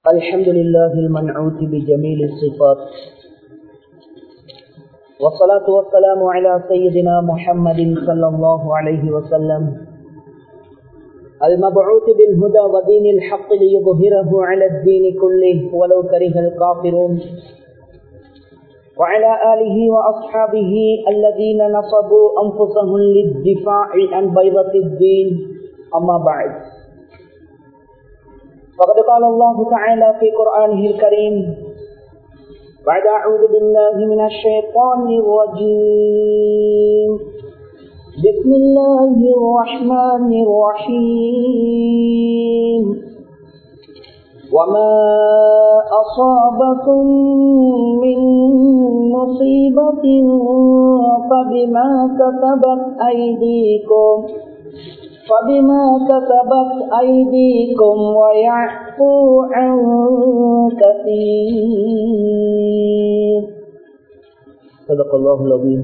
الحمد لله المنعوت بجميل الصفات والصلاة والسلام على سيدنا محمد صلى الله عليه وسلم المبعوث بالهدى ودين الحق ليظهره على الدين كله ولو كره الكافرون وعلى آله وأصحابه الذين نصبوا أنفسهم للدفاع عن بيضة الدين أما بعد فقد قال الله تعالى في قرآنه الكريم بعد أعوذ بالله من الشيطان الرجيم بسم الله الرحمن الرحيم وما أصابكم من مصيبة فبما كسبت أيديكم فبما كسبت أيديكم ويعفو عن كثير صدق الله العظيم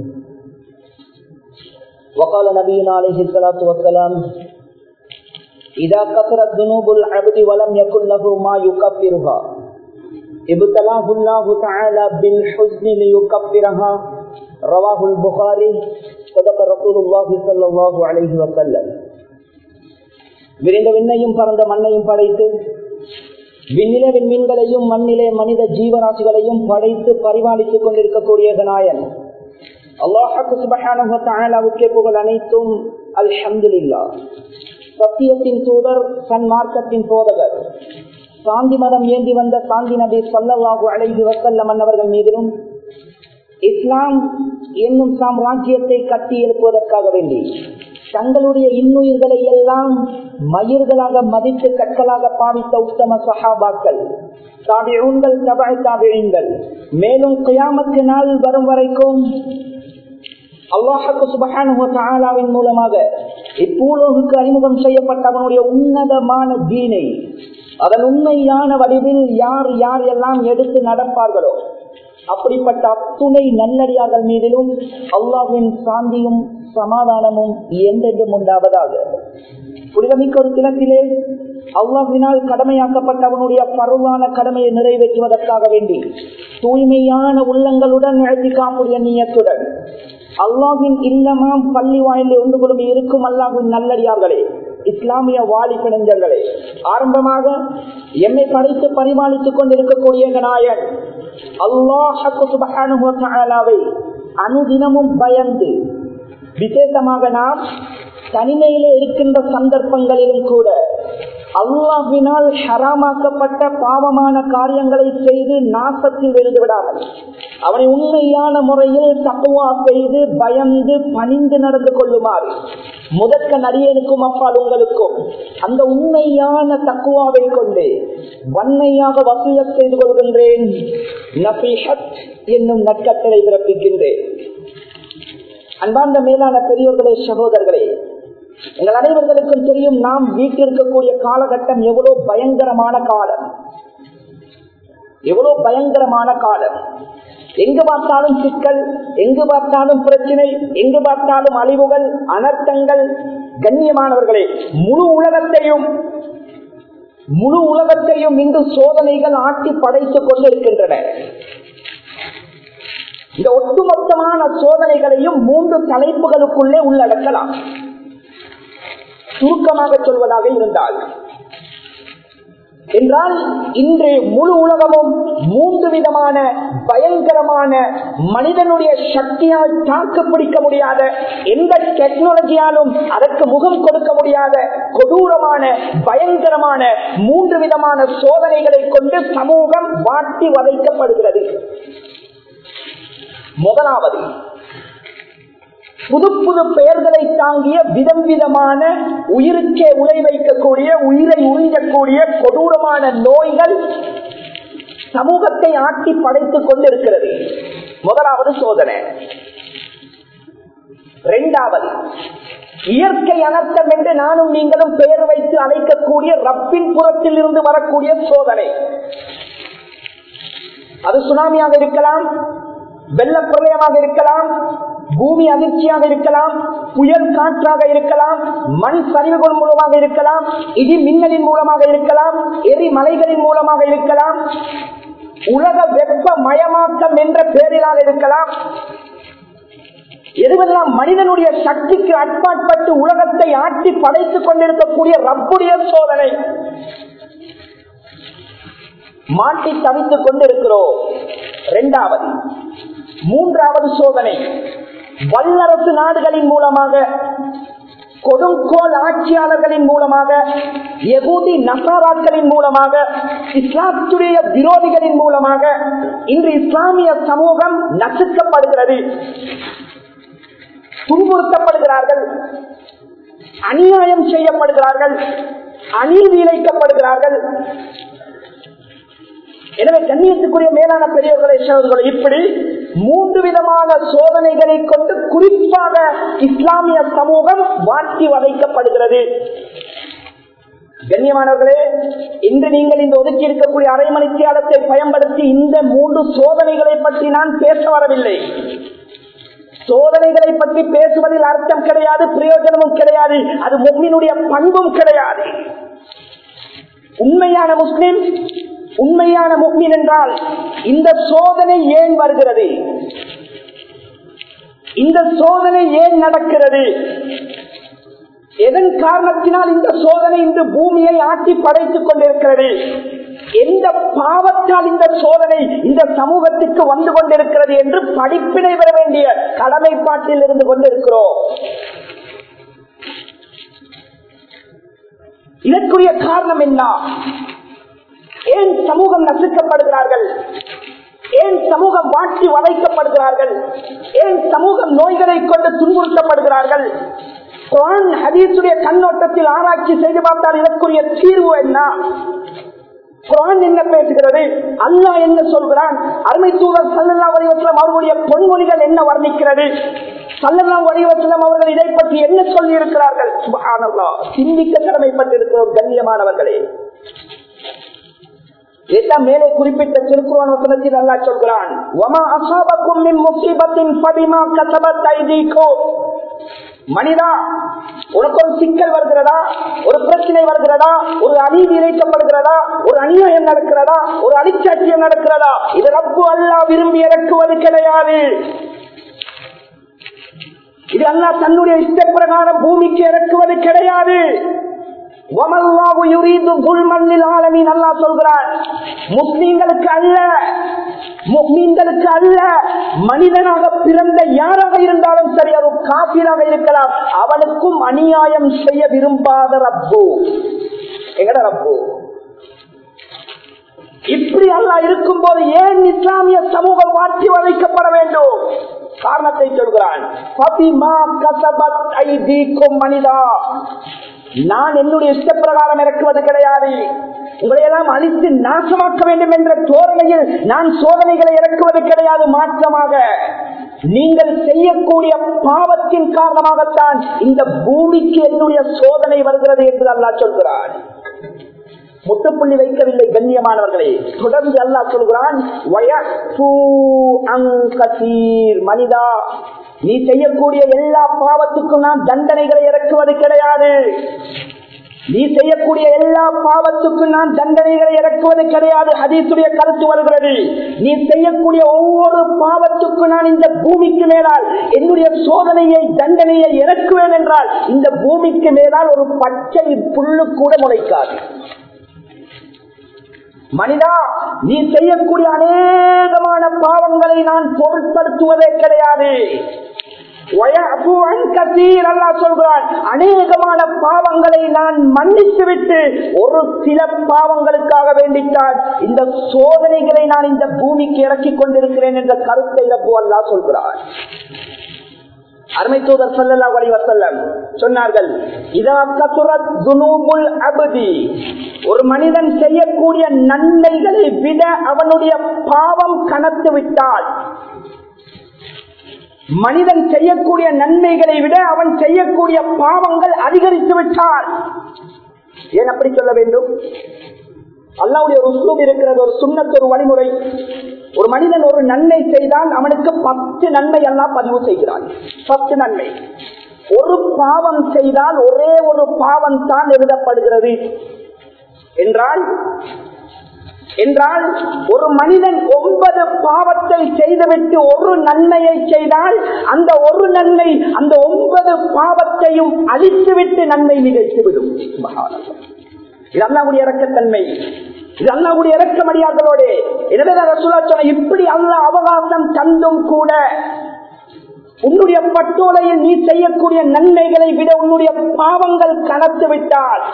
وقال نبينا عليه الصلاة والسلام إذا كثرت ذنوب العبد ولم يكن له ما يكفرها ابتلاه الله تعالى بالحزن ليكفرها رواه البخاري صدق رسول الله صلى الله عليه وسلم விரிந்த விண்ணையும் பறந்த மண்ணையும் படைத்து விண்ணிலே விண்மீன்களையும் மண்ணிலே மனித ஜீவராசிகளையும் படைத்து பரிபாலித்துக் கொண்டிருக்கக்கூடிய நாயன் அல்லாஹு சுபஹானுக்கே புகழ் அனைத்தும் அல்ஹம்துலில்லா சத்தியத்தின் தூதர் சன்மார்க்கத்தின் போதகர் சாந்தி மதம் ஏந்தி வந்த சாந்தி நபி சொல்லல்லாஹு அலைஹி வசல்லம் மன்னவர்கள் மீதிலும் இஸ்லாம் என்னும் சாம்ராஜ்யத்தை கட்டி எழுப்புவதற்காக வேண்டி தங்களுடைய இன்னுயிர்களை எல்லாம் மயிர்களாக மதித்து கற்களாக பாவித்த உத்தம சஹாபாக்கள் தாபியூன்கள் தபாய் தாபியங்கள் மேலும் கியாமத்து நாள் வரும் வரைக்கும் அல்லாஹு சுபஹானுவின் மூலமாக இப்பூலோகுக்கு அறிமுகம் செய்யப்பட்ட அவனுடைய உன்னதமான தீனை அதன் உண்மையான வடிவில் யார் யார் எல்லாம் எடுத்து நடப்பார்களோ அப்படிப்பட்ட அத்துணை நல்லடியார்கள் மீதிலும் அல்லாஹின் சாந்தியும் சமாதானமும் என்றென்றும் உண்டாவதாக புனிதமிக்க ஒரு தினத்திலே அல்லாஹினால் கடமையாக்கப்பட்ட அவனுடைய பருவான கடமையை நிறைவேற்றுவதற்காக வேண்டி தூய்மையான உள்ளங்களுடன் எழுதிக்காமுடைய நீயத்துடன் அல்லாஹின் இல்லமாம் பள்ளி வாயிலே ஒன்று கொள்ளும் இருக்கும் அல்லாஹின் நல்லடியார்களே இஸ்லாமிய வாலிப நெஞ்சங்களே ஆரம்பமாக என்னை படைத்து பரிமாளித்துக் கொண்டிருக்கக்கூடிய நாயன் அல்லாஹாவை அனுதினமும் பயந்து விசேஷமாக நாம் தனிமையிலே இருக்கின்ற சந்தர்ப்பங்களிலும் கூட அல்லாஹினால் ஹராமாக்கப்பட்ட பாவமான காரியங்களை செய்து நாசத்தில் விழுந்து விடாமல் அவனை உண்மையான முறையில் தப்புவா செய்து பயந்து பணிந்து நடந்து கொள்ளுமாறு முதற்க நடிகனுக்கும் அப்பால் உங்களுக்கும் அந்த உண்மையான தக்குவாவை கொண்டு வன்மையாக வசூல செய்து கொள்கின்றேன் என்னும் நற்கட்டளை பிறப்பிக்கின்றேன் அன்பார்ந்த மேலான பெரியோர்களே சகோதரர்களே எங்கள் அனைவர்களுக்கும் தெரியும் நாம் வீட்டிருக்கக்கூடிய காலகட்டம் எவ்வளவு பயங்கரமான காலம் எவ்வளவு பயங்கரமான காலம் எங்கு பார்த்தாலும் சிக்கல் எங்கு பார்த்தாலும் பிரச்சனை எங்கு பார்த்தாலும் அழிவுகள் அனர்த்தங்கள் கண்ணியமானவர்களே முழு உலகத்தையும் முழு உலகத்தையும் இங்கு சோதனைகள் ஆட்டி படைத்துக் கொண்டிருக்கின்றன இந்த ஒட்டுமொத்தமான சோதனைகளையும் மூன்று தலைப்புகளுக்குள்ளே உள்ளடக்கலாம் சுருக்கமாக சொல்வதாக இருந்தால் என்றால் இன்று முழு உலகமும் மூன்று விதமான பயங்கரமான மனிதனுடைய சக்தியால் தாக்கு பிடிக்க முடியாத எந்த டெக்னாலஜியாலும் அதற்கு முகம் கொடுக்க முடியாத கொடூரமான பயங்கரமான மூன்று விதமான சோதனைகளை கொண்டு சமூகம் வாட்டி வதைக்கப்படுகிறது முதலாவது புது புது பெயர்களை தாங்கிய விதம் விதமான உயிருக்கே உலை வைக்கக்கூடிய உயிரை உறிஞ்சக்கூடிய கொடூரமான நோய்கள் சமூகத்தை ஆட்டி படைத்துக் கொண்டிருக்கிறது முதலாவது சோதனை இரண்டாவது இயற்கை அனர்த்தம் என்று நானும் நீங்களும் பெயர் வைத்து அழைக்கக்கூடிய ரப்பின் புறத்தில் இருந்து வரக்கூடிய சோதனை அது சுனாமியாக இருக்கலாம் வெள்ள பிரளயமாக இருக்கலாம் பூமி அதிர்ச்சியாக இருக்கலாம் புயல் காற்றாக இருக்கலாம் மண் சரிவுகள் மூலமாக இருக்கலாம் இடி மின்னலின் மூலமாக இருக்கலாம் எரிமலைகளின் மூலமாக இருக்கலாம் உலக வெப்ப மயமாக்கம் என்ற பெயரிலாக இருக்கலாம் எதுவெல்லாம் மனிதனுடைய சக்திக்கு அட்பாட்பட்டு உலகத்தை ஆட்டி படைத்துக் கொண்டிருக்கக்கூடிய ரப்புடைய சோதனை மாட்டி தவித்துக் கொண்டிருக்கிறோம் இரண்டாவது மூன்றாவது சோதனை வல்லரசு நாடுகளின் மூலமாக கொடுங்கோல் ஆட்சியாளர்களின் மூலமாக எகூதி நசாராக்களின் மூலமாக இஸ்லாத்துடைய விரோதிகளின் மூலமாக இன்று இஸ்லாமிய சமூகம் நசுக்கப்படுகிறது துன்புறுத்தப்படுகிறார்கள் அநியாயம் செய்யப்படுகிறார்கள் அநீதி இழைக்கப்படுகிறார்கள் எனவே கண்ணியத்துக்குரிய மேலான பெரியவர்களை சகோதரர்களை இப்படி மூன்று விதமான சோதனைகளை கொண்டு குறிப்பாக இஸ்லாமிய சமூகம் வாட்டி வதைக்கப்படுகிறது கண்ணியமானவர்களே இன்று நீங்கள் இந்த ஒதுக்கி இருக்கக்கூடிய அரை மணித்தியாலத்தை பயன்படுத்தி இந்த மூன்று சோதனைகளை பற்றி நான் பேச வரவில்லை சோதனைகளை பற்றி பேசுவதில் அர்த்தம் கிடையாது பிரயோஜனமும் கிடையாது அது முக்மினுடைய பண்பும் கிடையாது உண்மையான முஸ்லிம் உண்மையான முக்மின் என்றால் இந்த சோதனை ஏன் வருகிறது இந்த சோதனை ஏன் நடக்கிறது எதன் காரணத்தினால் இந்த சோதனை இந்த பூமியை ஆட்டி படைத்துக் கொண்டிருக்கிறது எந்த பாவத்தால் இந்த சோதனை இந்த சமூகத்துக்கு வந்து கொண்டிருக்கிறது என்று படிப்பினை பெற வேண்டிய கடமைப்பாட்டில் இருந்து கொண்டிருக்கிறோம் இதற்குரிய காரணம் என்ன ஏன் சமூகம் நசுக்கப்படுகிறார்கள் ஏன் சமூகம் வாட்டி வதைக்கப்படுகிறார்கள் ஏன் சமூகம் நோய்களை கொண்டு துன்புறுத்தப்படுகிறார்கள் குரான் ஹதீசுடைய கண்ணோட்டத்தில் ஆராய்ச்சி செய்து பார்த்தால் இதற்குரிய தீர்வு என்ன குரான் என்ன பேசுகிறது அல்லாஹ் என்ன சொல்கிறான் அருமை தூதர் சல்லல்லா வடிவத்திலம் அவர்களுடைய பொன்மொழிகள் என்ன வர்ணிக்கிறது சல்லல்லா வடிவத்திலம் அவர்கள் இதை பற்றி என்ன சொல்லி இருக்கிறார்கள் சுபஹானல்லாஹ் சிந்திக்க கடமைப்பட்டிருக்கிறோம் கண்ணியமானவர்களே இதைத்தான் மேலே குறிப்பிட்ட திருக்குறான் வசனத்தில் அல்லா சொல்கிறான் வமா அசாபக்கும் மின் முசீபத்தின் பதிமா கசபத் ஐதீக்கும் மனிதா உனக்கு ஒரு சிக்கல் வருகிறதா ஒரு பிரச்சனை வருகிறதா ஒரு அநீதி இணைக்கப்படுகிறதா ஒரு அநியாயம் நடக்கிறதா ஒரு அடிச்சாட்சியம் நடக்கிறதா இது ரப்பு அல்லா விரும்பி இறக்குவது கிடையாது இது அல்லா தன்னுடைய இஷ்ட பிரகாரம் பூமிக்கு இறக்குவது கிடையாது முஸ்லீம்களுக்கு அல்ல முஸ்லீம்களுக்கு அல்ல மனிதனாக பிறந்த யாராக இருந்தாலும் சரி அவர் காப்பீராக இருக்கலாம் அவனுக்கும் அநியாயம் செய்ய விரும்பாத ரப்பு எங்கட ரப்பு இப்படி அல்லா இருக்கும் போது ஏன் இஸ்லாமிய சமூகம் மாற்றி வதைக்கப்பட வேண்டும் காரணத்தை சொல்கிறான் மனிதா நான் என்னுடைய இஷ்டப்பிரகாரம் இறக்குவது கிடையாது உங்களையெல்லாம் அழித்து நாசமாக்க வேண்டும் என்ற தோரணையில் நான் சோதனைகளை இறக்குவது கிடையாது மாற்றமாக நீங்கள் செய்யக்கூடிய பாவத்தின் காரணமாகத்தான் இந்த பூமிக்கு என்னுடைய சோதனை வருகிறது என்று அல்லா சொல்கிறான் முட்டுப்புள்ளி வைக்கவில்லை கண்ணியமானவர்களே தொடர்ந்து அல்லா சொல்கிறான் மனிதா நீ செய்யக்கூடிய எல்லா பாவத்துக்கும் நான் தண்டனைகளை இறக்குவது கிடையாது நீ செய்யக்கூடிய எல்லா பாவத்துக்கும் நான் தண்டனைகளை இறக்குவது கிடையாது ஹதீசுடைய கருத்து வருகிறது நீ செய்யக்கூடிய ஒவ்வொரு பாவத்துக்கும் நான் இந்த பூமிக்கு மேலால் என்னுடைய சோதனையை தண்டனையை இறக்குவேன் என்றால் இந்த பூமிக்கு மேலால் ஒரு பச்சை புல்லு கூட முளைக்காது மனிதா நீ செய்யக்கூடிய அநேகமான பாவங்களை நான் பொருட்படுத்துவதே கிடையாது சொல்கிறான் அநேகமான பாவங்களை நான் மன்னித்து விட்டு ஒரு சில பாவங்களுக்காக வேண்டித்தான் இந்த சோதனைகளை நான் இந்த பூமிக்கு இறக்கிக் கொண்டிருக்கிறேன் என்ற கருத்தை ரப்பு அல்லா சொல்கிறான் அருமை தூதர் சல்லல்லா வழி வசல்லம் சொன்னார்கள் இதா கசுரத் துனூபுல் அபதி ஒரு மனிதன் செய்யக்கூடிய நன்மைகளை விட அவனுடைய பாவம் கணத்து விட்டால் மனிதன் செய்யக்கூடிய நன்மைகளை விட அவன் செய்யக்கூடிய பாவங்கள் அதிகரித்து விட்டால் ஏன் அப்படி சொல்ல வேண்டும் அல்லாவுடைய ஒரு உஸ்லூப் இருக்கிறது ஒரு சுண்ணத்து ஒரு வழிமுறை ஒரு மனிதன் ஒரு நன்மை செய்தால் அவனுக்கு பத்து நன்மை எல்லாம் பதிவு செய்கிறான் பத்து நன்மை ஒரு பாவம் செய்தால் ஒரே ஒரு பாவம் தான் எழுதப்படுகிறது என்றால் என்றால் ஒரு மனிதன் ஒன்பது பாவத்தை செய்துவிட்டு ஒரு நன்மையை செய்தால் அந்த ஒரு நன்மை அந்த ஒன்பது பாவத்தையும் அழித்துவிட்டு நன்மை நிகழ்த்திவிடும் இது அல்லாவுடைய இறக்கத்தன்மை இது அல்லாவுடைய இறக்கமடியார்களோடு எனவே ரசூலா சொன்ன இப்படி அல்ல அவகாசம் தந்தும் கூட உன்னுடைய பட்டோலையில் நீ செய்யக்கூடிய நன்மைகளை விட உன்னுடைய பாவங்கள் கனத்து விட்டால்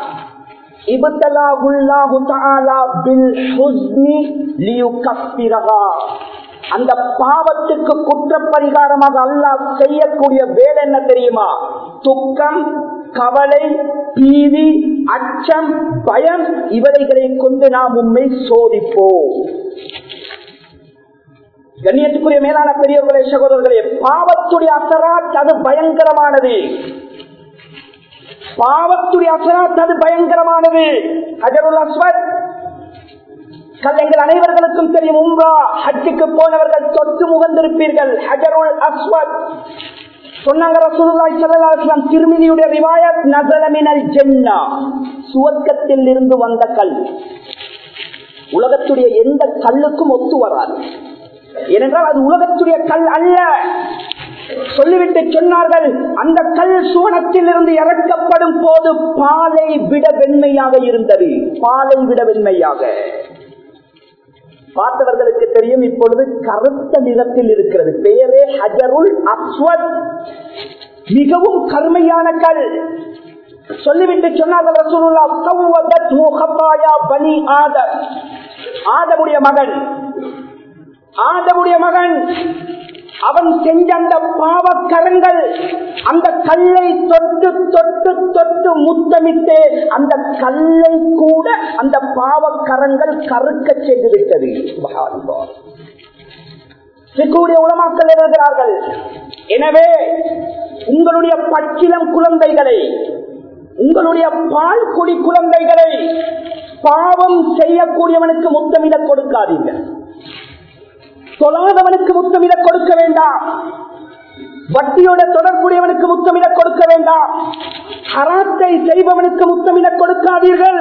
அந்த பாவத்துக்கு குற்றப்பரிகாரமாக அல்லாஹ் செய்யக்கூடிய வேலை என்ன தெரியுமா துக்கம் கவலை பீதி அச்சம் பயம் இவரைகளை கொண்டு நாம் உண்மை சோதிப்போம் கண்ணியத்துக்குரிய மேலான பெரியவர்களே சகோதரர்களே பாவத்துடைய அசராத் அது பயங்கரமானது பாவத்துடைய அசராத் அது பயங்கரமானது ஹஜருல் அஸ்வத் எங்கள் அனைவர்களுக்கும் தெரியும் உம்ரா ஹஜ்ஜுக்கு போனவர்கள் தொட்டு முகந்திருப்பீர்கள் ஹஜருல் அஸ்வத் சொன்னாங்க ரசூலுல்லாஹி ஸல்லல்லாஹு அலைஹி வஸல்லம் திருமிதியுடைய ரிவாயத் நஸல மினல் ஜன்னah சுவர்க்கத்தில் இருந்து வந்த கல் உலகத்துடைய எந்த கல்லுக்கும் ஒத்து வராது ஏனென்றால் அது உலகத்துடைய கல் அல்ல சொல்லிவிட்டு சொன்னார்கள் அந்த கல் சுவனத்தில் இருந்து இறக்கப்படும் போது பாலை விட வெண்மையாக இருந்தது பாலை விட வெண்மையாக பார்த்தவர்களுக்கு தெரியும் இப்பொழுது கருத்த நிறத்தில் இருக்கிறது பேரே ஹஜருல் அஸ்வத் மிகவும் கருமையான கல் சொல்லிவிட்டு சொன்னார்கள் ரசூலுல்லா சவ்வதத்ஹு ஹபாயா பனி ஆதம் ஆதமுடைய மகன் ஆதமுடைய மகன் அவன் செஞ்ச அந்த பாவக்கரங்கள் அந்த கல்லை தொட்டு தொட்டு தொட்டு முத்தமிட்டு அந்த கல்லை கூட அந்த பாவக்கரங்கள் கருக்க செய்து விட்டது சிக்குடைய உலமாக்கள் எழுதுகிறார்கள் எனவே உங்களுடைய பச்சிலம் குழந்தைகளை உங்களுடைய பால் குடி குழந்தைகளை பாவம் செய்யக்கூடியவனுக்கு முத்தமிட கொடுக்காதீர்கள் தொழாதவனுக்கு முத்தமிட கொடுக்க வேண்டாம் வட்டியோட தொடர்புடையவனுக்கு முத்தமிட கொடுக்க வேண்டாம் ஹராத்தை செய்பவனுக்கு முத்தமிட கொடுக்காதீர்கள்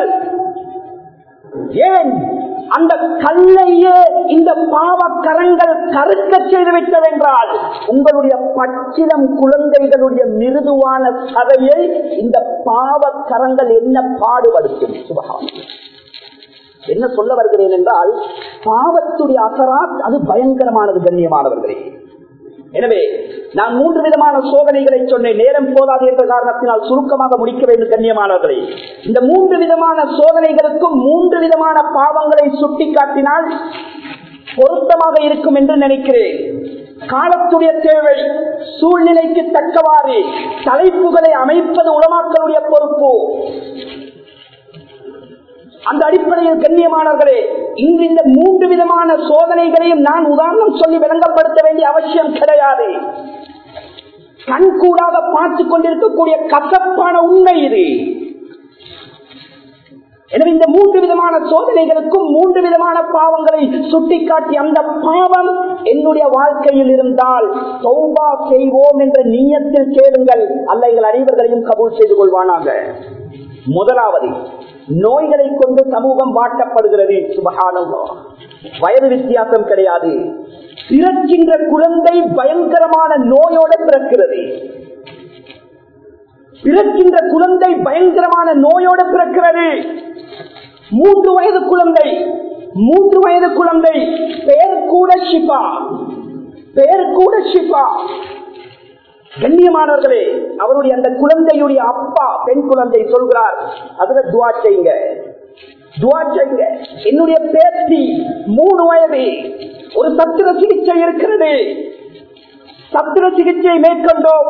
ஏன் அந்த கல்லையே இந்த பாவக்கரங்கள் கருக்க செய்து விட்டதென்றால் உங்களுடைய பச்சிலம் குழந்தைகளுடைய மிருதுவான சதையை இந்த பாவக்கரங்கள் என்ன பாடுபடுத்தும் சுபகாரம் என்ன சொல்ல வருகிறேன் என்றால் பாவத்துடைய அசராத் அது பயங்கரமானது கண்ணியமானவர்களே எனவே நான் மூன்று விதமான சோதனைகளை சொன்னேன் நேரம் போதாது என்ற காரணத்தினால் சுருக்கமாக முடிக்க வேண்டும் கண்ணியமானவர்களே இந்த மூன்று விதமான சோதனைகளுக்கும் மூன்று விதமான பாவங்களை சுட்டிக்காட்டினால் பொருத்தமாக இருக்கும் என்று நினைக்கிறேன் காலத்துடைய தேவை சூழ்நிலைக்கு தக்கவாறு தலைப்புகளை அமைப்பது உலமாக்களுடைய பொறுப்பு அந்த அடிப்படையில் கண்ணியமானவர்களே இன்று இந்த மூன்று விதமான சோதனைகளையும் நான் உதாரணம் சொல்லி விளங்கப்படுத்த வேண்டிய அவசியம் கிடையாது கண்கூடாக பார்த்து கொண்டிருக்கக்கூடிய கசப்பான உண்மை இது எனவே இந்த மூன்று விதமான சோதனைகளுக்கும் மூன்று விதமான பாவங்களை சுட்டிக்காட்டி அந்த பாவம் என்னுடைய வாழ்க்கையில் இருந்தால் சௌபா செய்வோம் என்ற நீயத்தில் கேளுங்கள் அல்ல எங்கள் அனைவர்களையும் கபூல் செய்து கொள்வானாக முதலாவது நோய்களை கொண்டு சமூகம் வாட்டப்படுகிறது சுபகானம் வயது வித்தியாசம் கிடையாது பிறக்கின்ற குழந்தை பயங்கரமான நோயோட பிறக்கிறது பிறக்கின்ற குழந்தை பயங்கரமான நோயோட பிறக்கிறது மூன்று வயது குழந்தை மூன்று வயது குழந்தை பெயர் கூட ஷிபா பெயர் கூட ஷிபா கண்ணியமானவர்களே அவருடைய அந்த குழந்தையுடைய அப்பா பெண் குழந்தை சொல்கிறார் அதுல துவா செய்யுங்க துவா செய்யுங்க என்னுடைய பேத்தி மூணு வயது ஒரு சத்திர சிகிச்சை இருக்கிறது சத்திர சிகிச்சை மேற்கொண்டோம்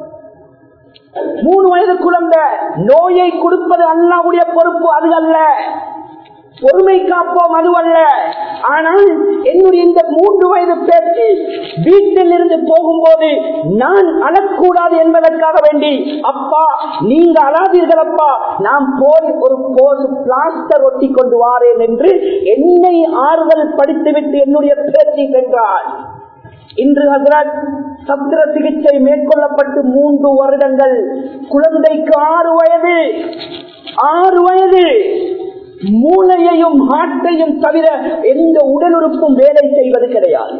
மூணு வயது குழந்தை நோயை கொடுப்பது அல்லாவுடைய பொறுப்பு அது அல்ல பொறுமை காப்போம் அதுவல்ல ஆனால் என்னுடைய இந்த மூன்று வயது பேச்சு வீட்டில் இருந்து போகும்போது நான் அழக்கூடாது என்பதற்காக வேண்டி அப்பா நீங்க அழாதீர்கள் அப்பா நான் போய் ஒரு போஸ் பிளாஸ்டர் ஒட்டி கொண்டு வாரேன் என்று என்னை ஆறுதல் படித்துவிட்டு என்னுடைய பேச்சு சென்றார் இன்று ஹசரத் சத்திர சிகிச்சை மேற்கொள்ளப்பட்டு மூன்று வருடங்கள் குழந்தைக்கு ஆறு வயது ஆறு வயது மூளையையும் ஹார்ட்டையும் தவிர எந்த உடல் உறுப்பும் வேலை செய்வது கிடையாது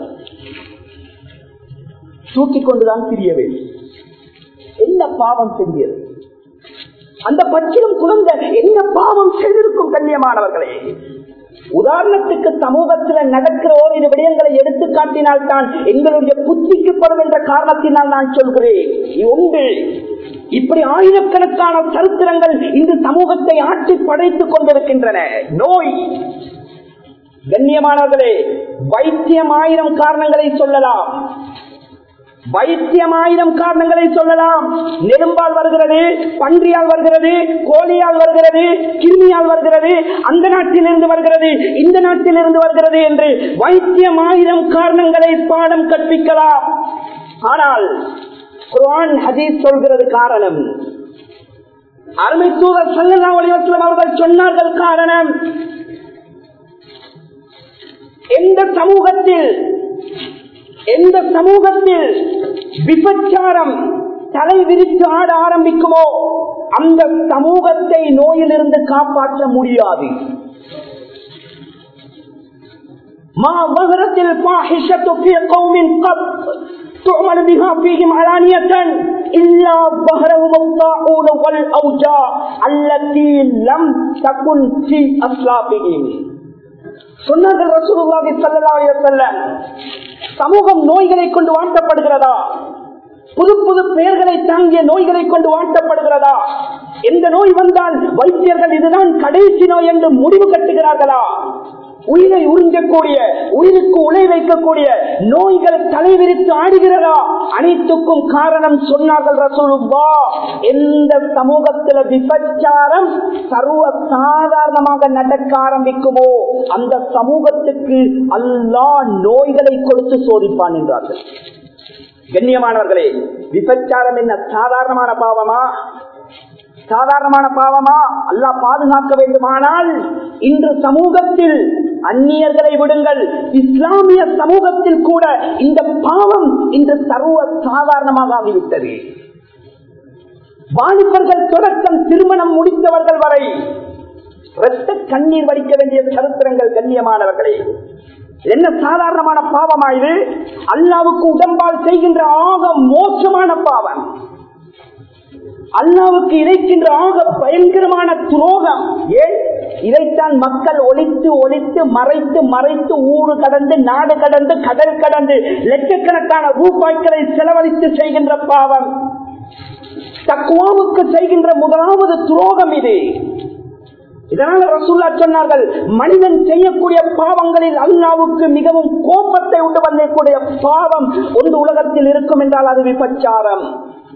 தூக்கிக் கொண்டுதான் தெரிய வேண்டும் என்ன பாவம் செஞ்சது அந்த பச்சிலும் குழந்தை என்ன பாவம் செய்திருக்கும் கண்ணியமானவர்களே உதாரணத்துக்கு சமூகத்தில் நடக்கிற ஓரிரு விடயங்களை எடுத்து காட்டினால் தான் எங்களுடைய புத்திக்கு படும் என்ற காரணத்தினால் நான் சொல்கிறேன் இது உண்டு இப்படி ஆயிரக்கணக்கான சரித்திரங்கள் இந்த சமூகத்தை ஆட்சி படைத்துக் கொண்டிருக்கின்றன நோய் கண்ணியமானவர்களே வைத்தியம் ஆயிரம் காரணங்களை சொல்லலாம் வைத்தியம் ஆயிரம் காரணங்களை சொல்லலாம் நெரும்பால் வருகிறது பன்றியால் வருகிறது கோழியால் வருகிறது கிருமியால் வருகிறது அந்த நாட்டிலிருந்து வருகிறது இந்த நாட்டிலிருந்து வருகிறது என்று வைத்தியம் ஆயிரம் காரணங்களை பாடம் கற்பிக்கலாம் ஆனால் குர்ஆன் ஹதீஸ் சொல்கிறது காரணம் அருமை தூதர் ஸல்லல்லாஹு அலைஹி வஸல்லம் அவர்கள் சொன்னார்கள் காரணம் எந்த சமூகத்தில் எந்த சமூகத்தில் விபச்சாரம் தலை விரித்து ஆட ஆரம்பிக்குமோ அந்த சமூகத்தை நோயிலிருந்து காப்பாற்ற முடியாது ما ظهرت الفاحشة في قوم قط تعمل بها فيهم علانية إلا ظهرهم الطاعون والأوجاع التي لم تكن في أسلافهم சொன்னார்கள் ரசூலுல்லாஹி ஸல்லல்லாஹு அலைஹி வஸல்லம் சமூகம் நோய்களை கொண்டு வாழ்த்தப்படுகிறதா புது புது பெயர்களை தாங்கிய நோய்களை கொண்டு வாழ்த்தப்படுகிறதா எந்த நோய் வந்தால் வைத்தியர்கள் இதுதான் கடைசி நோய் என்று முடிவு கட்டுகிறார்களா உயிரை உறிஞ்சக்கூடிய உயிருக்கு உலை வைக்கக்கூடிய நோய்கள் தலைவிரித்து ஆடுகிறதா அனைத்துக்கும் காரணம் சொன்னார்கள் ரசூலுல்லா எந்த சமூகத்தில் விபச்சாரம் சர்வ சாதாரணமாக நடக்க ஆரம்பிக்குமோ அந்த சமூகத்துக்கு அல்லா நோய்களை கொடுத்து சோதிப்பான் என்றார்கள் கண்ணியமானவர்களே விபச்சாரம் என்ன சாதாரணமான பாவமா சாதாரணமான பாவமா அல்லா பாதுகாக்க வேண்டுமானால் இன்று சமூகத்தில் அந்நியர்களை விடுங்கள் இஸ்லாமிய சமூகத்தில் கூட இந்த பாவம் இன்று சர்வ சாதாரணமாக ஆகிவிட்டது வாலிபர்கள் தொடக்கம் திருமணம் முடித்தவர்கள் வரை இரத்த கண்ணீர் வடிக்க வேண்டிய சரித்திரங்கள் கண்ணியமானவர்களே என்ன சாதாரணமான பாவமா இது அல்லாவுக்கு உடம்பால் செய்கின்ற ஆக மோசமான பாவம் அல்லாவுக்கு இறைக்கின்ற ஆக பயங்கரமான துரோகம் ஏன் இதைத்தான் மக்கள் ஒழித்து ஒழித்து மறைத்து மறைத்து ஊடு கடந்து நாடு கடந்து கடல் கடந்து லட்சக்கணக்கான ரூபாய்களை செலவழித்து செய்கின்ற பாவம் தக்குவாவுக்கு செய்கின்ற முதலாவது துரோகம் இது இதனால ரசூல்லா சொன்னார்கள் மனிதன் செய்யக்கூடிய பாவங்களில் அல்லாவுக்கு மிகவும் கோபத்தை உண்டு பண்ணக்கூடிய பாவம் ஒன்று உலகத்தில் இருக்கும் என்றால் அது விபச்சாரம்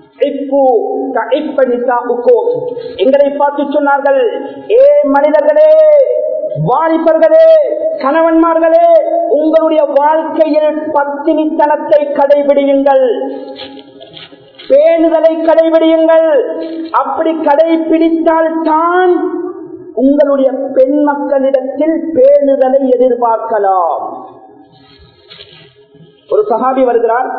எங்களை பார்த்து சொன்னார்கள் ஏ மனிதர்களே வாலிபர்களே கணவன்மார்களே உங்களுடைய வாழ்க்கையில் பத்தினித்தனத்தை கடைபிடியுங்கள் பேணுதலை கடைபிடியுங்கள் அப்படி கடைபிடித்தால் தான் உங்களுடைய பெண் மக்களிடத்தில் பேணுதலை எதிர்பார்க்கலாம் ஒரு சகாபி வருகிறார்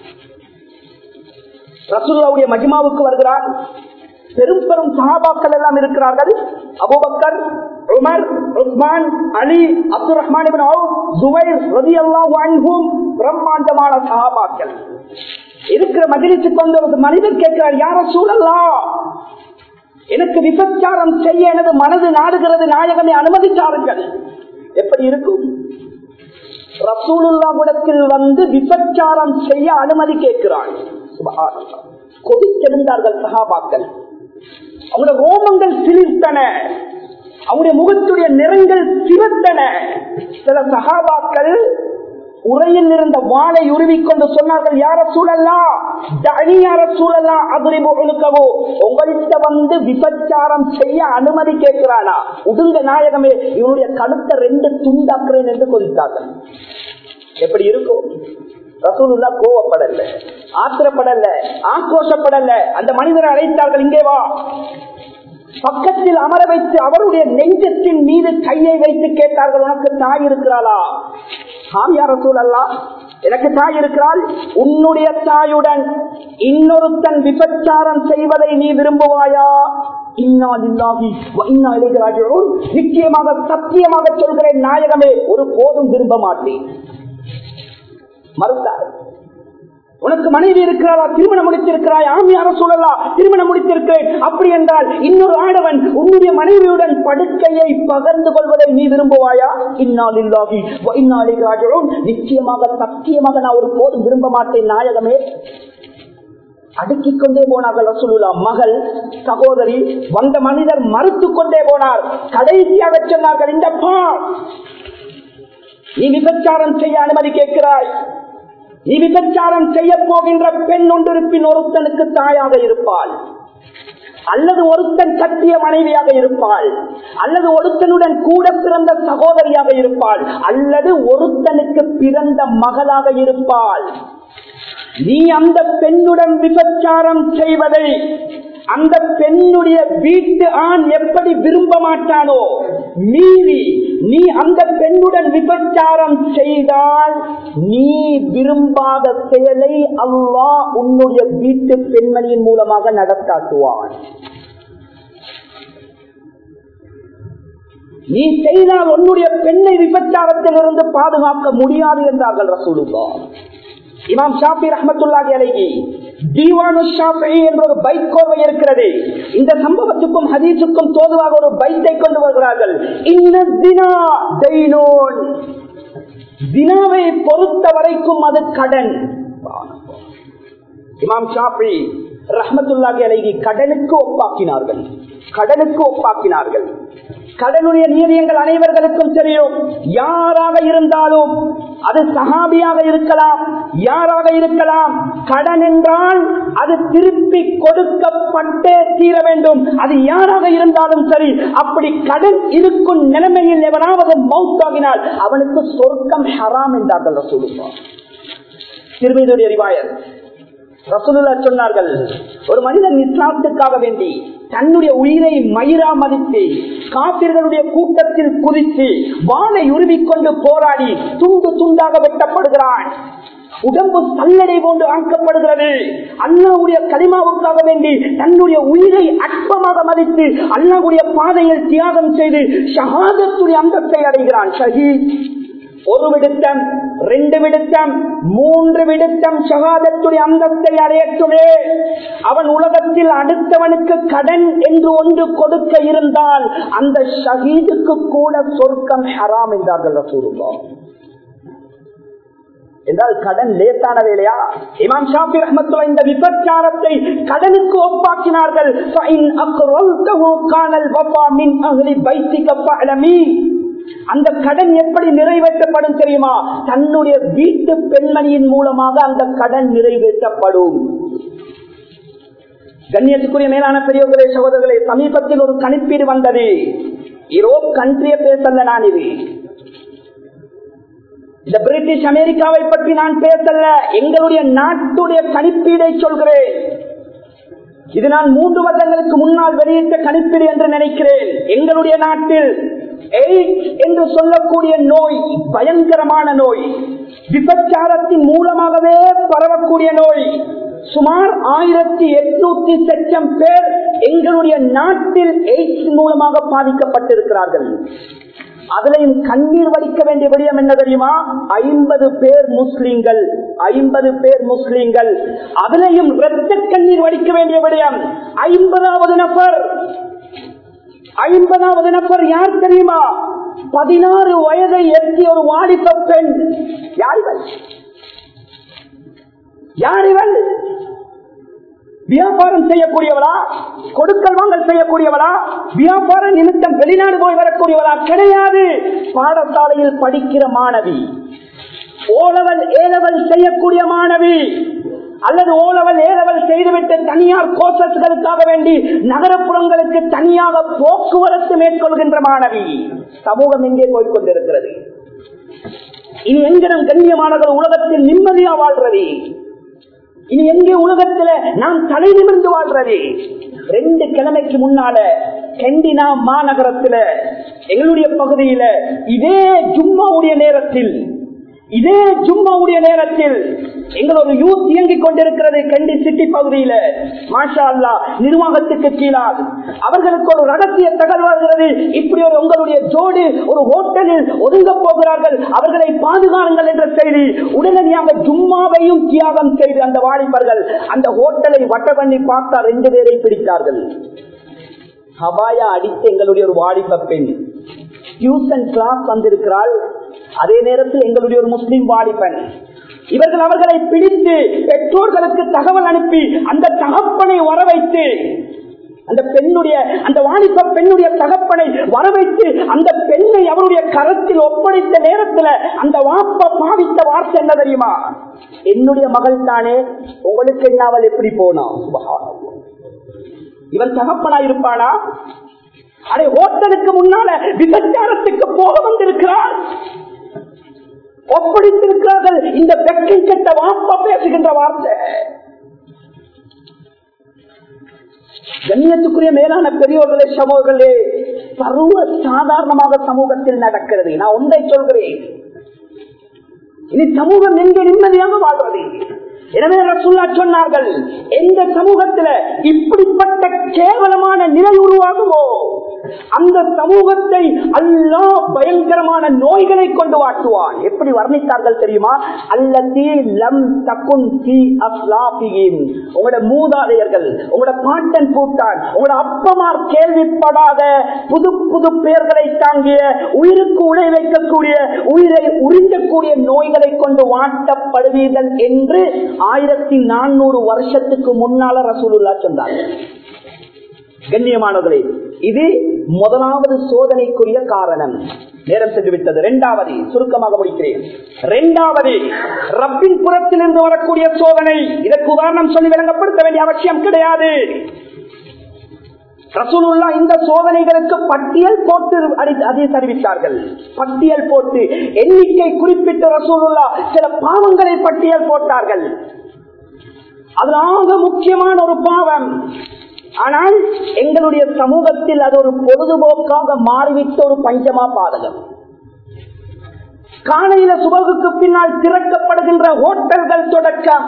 ரசூல்லாவுடைய மஜிமாவுக்கு வருகிறார் பெரும் பெரும் சஹாபாக்கள் எல்லாம் இருக்கிறார்கள் Abu Bakr Umar Usman Ali Abdul Rahman Zubair ரதி அல்லாஹும் பிரம்மாண்டமான சஹாபாக்கள் இருக்கிற மகிழ்ச்சிக்கு வந்து ஒரு மனிதர் கேட்கிறார் யார சூழல்லா எனக்கு விபச்சாரம் செய்ய எனது மனது நாடுகிறது நாயகமே அனுமதித்தார்கள் எப்படி இருக்கும் ரசூலுல்லாவிடத்தில் வந்து விபச்சாரம் செய்ய அனுமதி கேட்கிறான் கொதித்தெழுந்தார்கள் சகாபாக்கள் அவங்களுடைய ரோமங்கள் சிலிர்த்தன அவங்களுடைய முகத்துடைய நிறங்கள் சிவத்தன சில சகாபாக்கள் உரையில் இருந்த வாளை உருவிக்கொண்டு சொன்னார்கள் யார சூழல்லா யார சூழல்லா அதிரிபு ஒழுக்கவோ உங்கள்கிட்ட வந்து விபச்சாரம் செய்ய அனுமதி கேட்கிறானா உடுங்க நாயகமே இவனுடைய கழுத்தை ரெண்டு துண்டாக்குறேன் என்று கொதித்தார்கள் எப்படி இருக்கும் ரசூலுல்லா கோவப்படல ஆத்திரப்படல ஆக்ரோஷப்படல அந்த மனிதரை அழைத்தார்கள் இங்கே வா பக்கத்தில் அமர வைத்து அவருடைய நெஞ்சத்தின் மீது கையை வைத்து கேட்டார்கள் உனக்கு தாய் இருக்கிறாளா ஆம் யார சூழல்லா எனக்கு தாய் இருக்கிறாள் உன்னுடைய தாயுடன் இன்னொருத்தன் விபச்சாரம் செய்வதை நீ விரும்புவாயா இன்னாலில்லாஹி வ இன்னா இலைஹி ராஜிஊன். நிச்சயமாக சத்தியமாக சொல்கிறேன் நாயகமே ஒரு போதும் விரும்ப மாட்டேன் மறுத்தார் உனக்கு மனைவி இருக்கிறாரா திருமணம் முடித்திருக்கிறாய் ஆம் யார சொல்லலாம் திருமணம் முடித்திருக்கிறேன் அப்படி என்றால் இன்னொரு ஆடவன் உன்னுடைய மனைவியுடன் படுக்கையை பகிர்ந்து கொள்வதை நீ விரும்புவாயா இன்னால் இல்லாகி இந்நாளில் நிச்சயமாக சத்தியமாக நான் ஒரு போதும் விரும்ப மாட்டேன் நாயகமே அடுக்கிக் கொண்டே போனார்கள் ரசூலுல்லா மகள் சகோதரி வந்த மனிதர் மறுத்துக் கொண்டே போனார் கடைசியாக சொன்னார்கள் இந்த பார் நீ விபச்சாரம் செய்ய அனுமதி கேட்கிறாய் நீ விபச்சாரம் செய்ய போகின்ற பெண் ஒன்றிருப்பின் ஒருத்தனுக்கு தாயாக இருப்பாள் அல்லது ஒருத்தன் கட்டிய மனைவியாக இருப்பாள் அல்லது ஒருத்தனுடன் கூட பிறந்த சகோதரியாக இருப்பாள் அல்லது ஒருத்தனுக்கு பிறந்த மகளாக இருப்பாள் நீ அந்த பெண்ணுடன் விபச்சாரம் செய்வதை அந்த பெண்ணுடைய வீட்டு ஆண் எப்படி விரும்ப மாட்டானோ மீறி நீ அந்த பெண்ணுடன் விபச்சாரம் செய்தால் நீ விரும்பாத செயலை அல்லாஹ் உன்னுடைய வீட்டு பெண்மணியின் மூலமாக நடத்தாட்டுவான் நீ செய்தால் உன்னுடைய பெண்ணை விபச்சாரத்திலிருந்து பாதுகாக்க முடியாது என்றார்கள் ரசூலுல்லா இமாம் ஷாஃபி ரஹமத்துல்லாஹி அலைஹி தீவானு ஷாஃபி என்ற ஒரு பைக் கோவை இருக்கிறது இந்த சம்பவத்துக்கும் ஹதீஸுக்கும் தோதுவாக ஒரு பைக்கை கொண்டு வருகிறார்கள் இந்த தினா தைனோன் தினாவை பொறுத்த வரைக்கும் அது கடன் இமாம் ஷாஃபி ரஹமத்துல்லாஹி அலைஹி கடனுக்கு ஒப்பாக்கினார்கள் கடனுக்கு ஒப்பாக்கினார்கள் கடனுடைய நீதியங்கள் அனைவர்களுக்கும் தெரியும் யாராக இருந்தாலும் அது சஹாபியாக இருக்கலாம் யாராக இருக்கலாம் கடன் என்றால் அது திருப்பி கொடுக்கப்பட்டே தீர வேண்டும் அது யாராக இருந்தாலும் சரி அப்படி கடன் இருக்கும் நிலைமையில் எவனாவது மவுத்தாகினால் அவனுக்கு சொர்க்கம் ஹராம் என்றார்கள் ரசூலுல்லா திருமீதுடைய ரிவாயர் ரசூலுல்லா சொன்னார்கள் ஒரு மனிதன் இஸ்லாத்துக்காக வேண்டி தன்னுடைய உயிரை மயிரா மதித்து காப்பிர்களுடைய கூட்டத்தில் குதித்து வாளை உருவிக்கொண்டு போராடி துண்டு துண்டாக வெட்டப்படுகிறான் உடம்பு சல்லடை போன்று ஆக்கப்படுகிறது அல்லாவுடைய களிமாவுக்காக வேண்டி தன்னுடைய உயிரை அற்பமாக மதித்து அல்லாவுடைய பாதையில் தியாகம் செய்து ஷஹாதத்துடைய அந்தத்தை அடைகிறான் ஷஹீத் ஒரு விடுத்தம் ரெண்டு விடுத்தம் மூன்று விடுத்தம் சகாதத்துடைய அந்தத்தை அடையட்டுமே அவன் உலகத்தில் அடுத்தவனுக்கு கடன் என்று ஒன்று கொடுக்க இருந்தால் அந்த ஷஹீதுக்கு கூட சொர்க்கம் ஹராம் என்றார்கள் ரசூலுல்லா என்றால் கடன் லேசான வேலையா இமாம் ஷாஃபி ரஹமத்துல்லா இந்த விபச்சாரத்தை கடனுக்கு ஒப்பாக்கினார்கள் فَإِنْ أَقْرَضْتَهُ كَانَ الْوَفَى مِنْ أَهْلِ بَيْتِكَ فَاعْلَمِي அந்த கடன் எப்படி நிறைவேற்றப்படும் தெரியுமா தன்னுடைய வீட்டு பெண்மணியின் மூலமாக அந்த கடன் நிறைவேற்றப்படும் கண்ணியத்துக்குரிய மேலான பெரியவர்களே சகோதரர்களே சமீபத்தில் ஒரு கணிப்பீடு வந்தது யூரோப் கண்ட்ரிய பேசல நான் இது இந்த பிரிட்டிஷ் அமெரிக்காவை பற்றி நான் பேசல எங்களுடைய நாட்டுடைய கணிப்பீடை சொல்கிறேன் இது நான் மூன்று வருடங்களுக்கு முன்னால் வெளியிட்ட கணிப்பீடு என்று நினைக்கிறேன் எங்களுடைய நாட்டில் எய்ட்ஸ் என்று சொல்லக்கூடிய நோய் பயங்கரமான நோய் விபச்சாரத்தின் மூலமாகவே பரவக்கூடிய நோய் சுமார் ஆயிரத்தி எட்நூத்தி லட்சம் பேர் எங்களுடைய நாட்டில் எய்ட்ஸ் மூலமாக பாதிக்கப்பட்டிருக்கிறார்கள் அதுலயும் கண்ணீர் வடிக்க வேண்டிய விடயம் என்ன தெரியுமா ஐம்பது பேர் முஸ்லீம்கள் ஐம்பது பேர் முஸ்லீம்கள் அதுலயும் இரத்த கண்ணீர் வடிக்க வேண்டிய விடயம் ஐம்பதாவது நபர் ஐம்பதாவது நபர் யார் தெரியுமா பதினாறு வயதை எத்திய ஒரு வாலிப பெண் யார் இவள் யார் இவள் வியாபாரம் செய்யக்கூடியவளா கொடுக்கல் வாங்கல் செய்யக்கூடியவளா வியாபார நிமித்தம் வெளிநாடு போய் வரக்கூடியவளா கிடையாது பாடசாலையில் படிக்கிற மாணவி ஓலவல் ஏலவல் செய்யக்கூடிய மாணவி அல்லது ஓலவல் ஏலவல் செய்துவிட்டு தனியார் கோசஸ்களுக்காக வேண்டி நகரப்புறங்களுக்கு தனியாக போக்குவரத்து மேற்கொள்கின்ற மாணவி சமூகம் எங்கே போய்கொண்டிருக்கிறது இனி எங்கிடம் கண்ணியமானவர் உலகத்தில் நிம்மதியா வாழ்றது இனி எங்கே உலகத்துல நாம் தலை நிமிர்ந்து வாழ்றது ரெண்டு கிழமைக்கு முன்னால கெண்டினா மாநகரத்துல எங்களுடைய பகுதியில இதே ஜும்மாவுடைய நேரத்தில் இதே ஜும்மாவுடைய நேரத்தில் எங்கள் ஒரு யூத் இயங்கிக் கொண்டிருக்கிறது கண்டி சிட்டி பகுதியில மாஷா அல்லா நிர்வாகத்துக்கு கீழால் அவர்களுக்கு ஒரு ரகசிய தகவல் வருகிறது இப்படி ஒரு உங்களுடைய ஜோடு ஒரு ஹோட்டலில் ஒதுங்க போகிறார்கள் அவர்களை பாதுகாருங்கள் என்ற செய்தி உடனடியாக ஜும்மாவையும் தியாகம் செய்து அந்த வாலிபர்கள் அந்த ஹோட்டலை வட்ட பண்ணி பார்த்தா ரெண்டு பேரை பிடித்தார்கள் ஹபாயா அடித்து எங்களுடைய ஒரு வாலிப பெண் டியூஷன் கிளாஸ் வந்திருக்கிறாள் அதே நேரத்தில் எங்களுடைய ஒரு முஸ்லிம் வாலிபன் இவர்கள் அவர்களை பிடித்து பெற்றோர்களுக்கு தகவல் அனுப்பி அந்த தகப்பனை வர வைத்து அந்த பெண்ணுடைய அந்த வாலிப பெண்ணுடைய தகப்பனை வரவைத்து அந்த பெண்ணை அவருடைய கரத்தில் ஒப்படைத்த நேரத்தில் அந்த வாப்ப பாவித்த வார்த்தை என்ன தெரியுமா என்னுடைய மகள் தானே உங்களுக்கு என்ன அவள் எப்படி போனா இவன் தகப்பனா இருப்பானா அதை ஹோட்டலுக்கு முன்னால விபச்சாரத்துக்கு போக வந்திருக்கிறார் ஒப்படைத்திருக்கிறார்கள் இந்த வெக்கை கட்ட வாப்பா பேசுகின்ற வார்த்தை கண்ணியத்துக்குரிய மேலான பெரியோர்களே சமூகங்களே சர்வ சாதாரணமாக சமூகத்தில் நடக்கிறது நான் ஒன்றை சொல்கிறேன் இனி சமூகம் எங்க நிம்மதியாக வாழ்வது எனவே ரசுல்லா சொன்னார்கள் எந்த சமூகத்தில் இப்படிப்பட்ட கேவலமான நிலை உருவாகுமோ அந்த சமூகத்தை அல்லா பயங்கரமான நோய்களை கொண்டு வாட்டுவான் எப்படி வர்ணித்தார்கள் தெரியுமா அல்லத்தி லம் தக்குன் தி அஸ்லாபியின் உங்களோட மூதாதையர்கள் உங்களோட பாட்டன் பூட்டான் உங்களோட அப்பமார் கேள்விப்படாத புது புது பெயர்களை தாங்கிய உயிருக்கு உழை வைக்கக்கூடிய உயிரை உறிஞ்சக்கூடிய நோய்களை கொண்டு வாட்டப்படுவீர்கள் என்று ஆயிரத்தி நானூறு வருஷத்துக்கு முன்னால ரசூலுல்லா சொன்னார்கள் கண்ணியமானவர்களே இது முதலாவது சோதனைக்குரிய காரணம் நேரம் சென்று விட்டது இரண்டாவது சுருக்கமாக முடிக்கிறேன் இரண்டாவது ரப்பின் புறத்திலிருந்து வரக்கூடிய சோதனை இதற்கு உதாரணம் சொல்லி விளங்கப்படுத்த வேண்டிய அவசியம் கிடையாது ரசூலுல்லா இந்த சோதனைகளுக்கு பட்டியல் போட்டு அதை அறிவித்தார்கள் பட்டியல் போட்டு எண்ணிக்கை குறிப்பிட்ட ரசூலுல்லா சில பாவங்களை பட்டியல் போட்டார்கள் அதுலாக முக்கியமான ஒரு பாவம் ஆனால் எங்களுடைய சமூகத்தில் அது ஒரு பொழுதுபோக்காக மாறிவிட்ட ஒரு பஞ்சமா பாதகம் காலையில சுபகுக்கு பின்னால் திறக்கப்படுகின்ற ஹோட்டல்கள் தொடக்கம்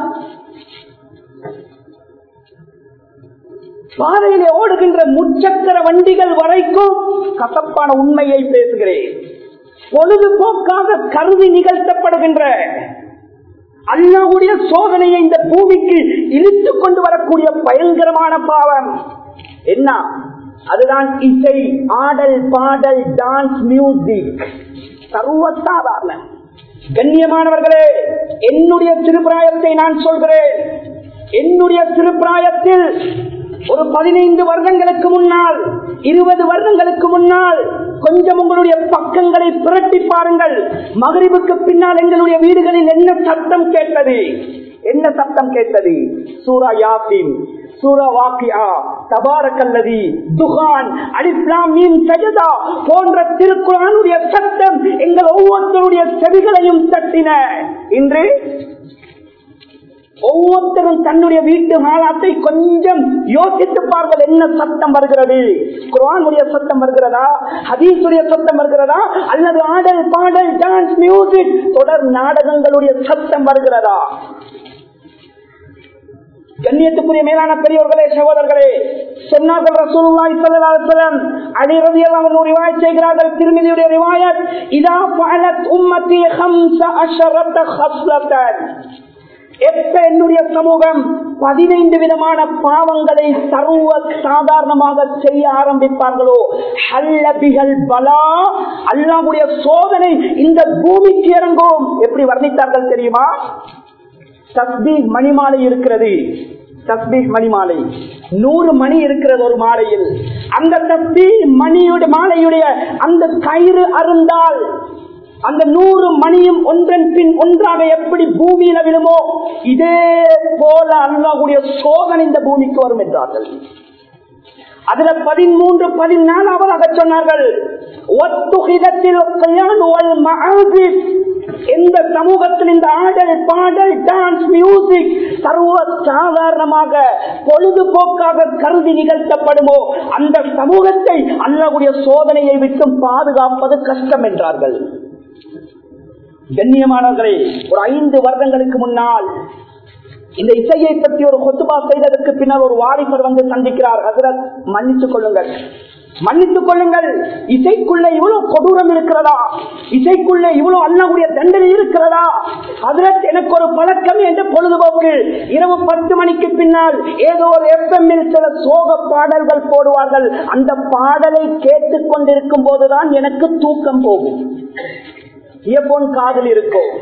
பாதையிலே ஓடுகின்ற முச்சக்கர வண்டிகள் வரைக்கும் கசப்பான உண்மையை பேசுகிறேன் பொழுதுபோக்காக கருதி நிகழ்த்தப்படுகின்ற அல்லாவுடைய சோதனையை இந்த பூமிக்கு இழுத்துக் கொண்டு வரக்கூடிய பயங்கரமான பாவம் என்ன அதுதான் இசை ஆடல் பாடல் டான்ஸ் மியூசிக் சர்வசாதாரண கண்ணியமானவர்களே என்னுடைய திருப்பிராயத்தை நான் சொல்கிறேன் என்னுடைய திருப்பிராயத்தில் ஒரு பதினைந்து வருடங்களுக்கு முன்னால் இருபது வருடங்களுக்கு முன்னால் கொஞ்சம் உங்களுடைய பக்கங்களை புரட்டி பாருங்கள் மகரிபுக்கு பின்னால் எங்களுடைய வீடுகளில் என்ன சத்தம் கேட்டது என்ன சத்தம் கேட்டது சூரா யாசின் சூரா வாக்கியா தபாரக்கல்லதி துகான் அலிஸ்லாமின் சஜதா போன்ற திருக்குறானுடைய சத்தம் எங்கள் ஒவ்வொருத்தருடைய செவிகளையும் தட்டின இன்று ஒவ்வொருத்தரும் தன்னுடைய வீட்டு மாலாத்தை கொஞ்சம் யோசித்து பார்கள் என்ன சத்தம் வருகிறது குரானுடைய சத்தம் வருகிறதா ஹதீசுடைய சத்தம் வருகிறதா அல்லது ஆடல் பாடல் டான்ஸ் மியூசிக் தொடர் நாடகங்களுடைய சத்தம் வருகிறதா கண்ணியத்துக்குரிய மேலான பெரியவர்களே சகோதரர்களே சொன்னார்கள் ரசூலுல்லாஹி ஸல்லல்லாஹு அலைஹி வஸல்லம் அலி রাদিয়াল্লাহு அன்ஹு ரிவாயத் செய்கிறார்கள் திருமிதியுடைய ரிவாயத் இதா ஃபஅலத் உம்மத்தி 15 ஹஸ்லத்தன் எப்ப என்னுடைய சமூகம் பதினைந்து விதமான பாவங்களை சர்வ சாதாரணமாக செய்ய ஆரம்பிப்பார்களோ ஹல்லபிகள் பலா அல்லாவுடைய சோதனை இந்த பூமிக்கு இறங்கும் எப்படி வர்ணித்தார்கள் தெரியுமா தஸ்பீக் மணிமாலை இருக்கிறது தஸ்பீக் மணிமாலை நூறு மணி இருக்கிறது ஒரு மாலையில் அந்த தஸ்பீ மணியுடைய மாலையுடைய அந்த கயிறு அருந்தால் அந்த நூறு மணியும் ஒன்றன் பின் ஒன்றாக எப்படி பூமியில விழுமோ இதே போல அல்லாவுடைய சோதனை இந்த பூமிக்கு வரும் என்றார்கள் அதுல பதிமூன்று பதினாலாவதாக சொன்னார்கள் எந்த சமூகத்தில் இந்த ஆடல் பாடல் டான்ஸ் மியூசிக் சர்வ சாதாரணமாக பொழுதுபோக்காக கருதி நிகழ்த்தப்படுமோ அந்த சமூகத்தை அல்லாவுடைய சோதனையை விட்டு பாதுகாப்பது கஷ்டம் என்றார்கள் கண்ணியமானவர்களே ஒரு ஐந்து வருடங்களுக்கு முன்னால் இந்த இசையை பற்றி ஒரு கொத்துபா செய்ததற்கு பின்னால் ஒரு வாலிபர் வந்து சந்திக்கிறார் ஹசரத் மன்னித்துக் கொள்ளுங்கள் மன்னித்துக் கொள்ளுங்கள் இசைக்குள்ள இவ்வளவு கொடூரம் இருக்கிறதா இசைக்குள்ள இவ்வளவு அண்ணாவுடைய தண்டனை இருக்கிறதா ஹசரத் எனக்கு ஒரு பழக்கம் என்ற பொழுதுபோக்கு இரவு பத்து மணிக்கு பின்னால் ஏதோ ஒரு எஃப்எம்மில் சில சோக பாடல்கள் போடுவார்கள் அந்த பாடலை கேட்டுக் கொண்டிருக்கும் போதுதான் எனக்கு தூக்கம் போகும் இயர்போன் காதில் இருக்கும்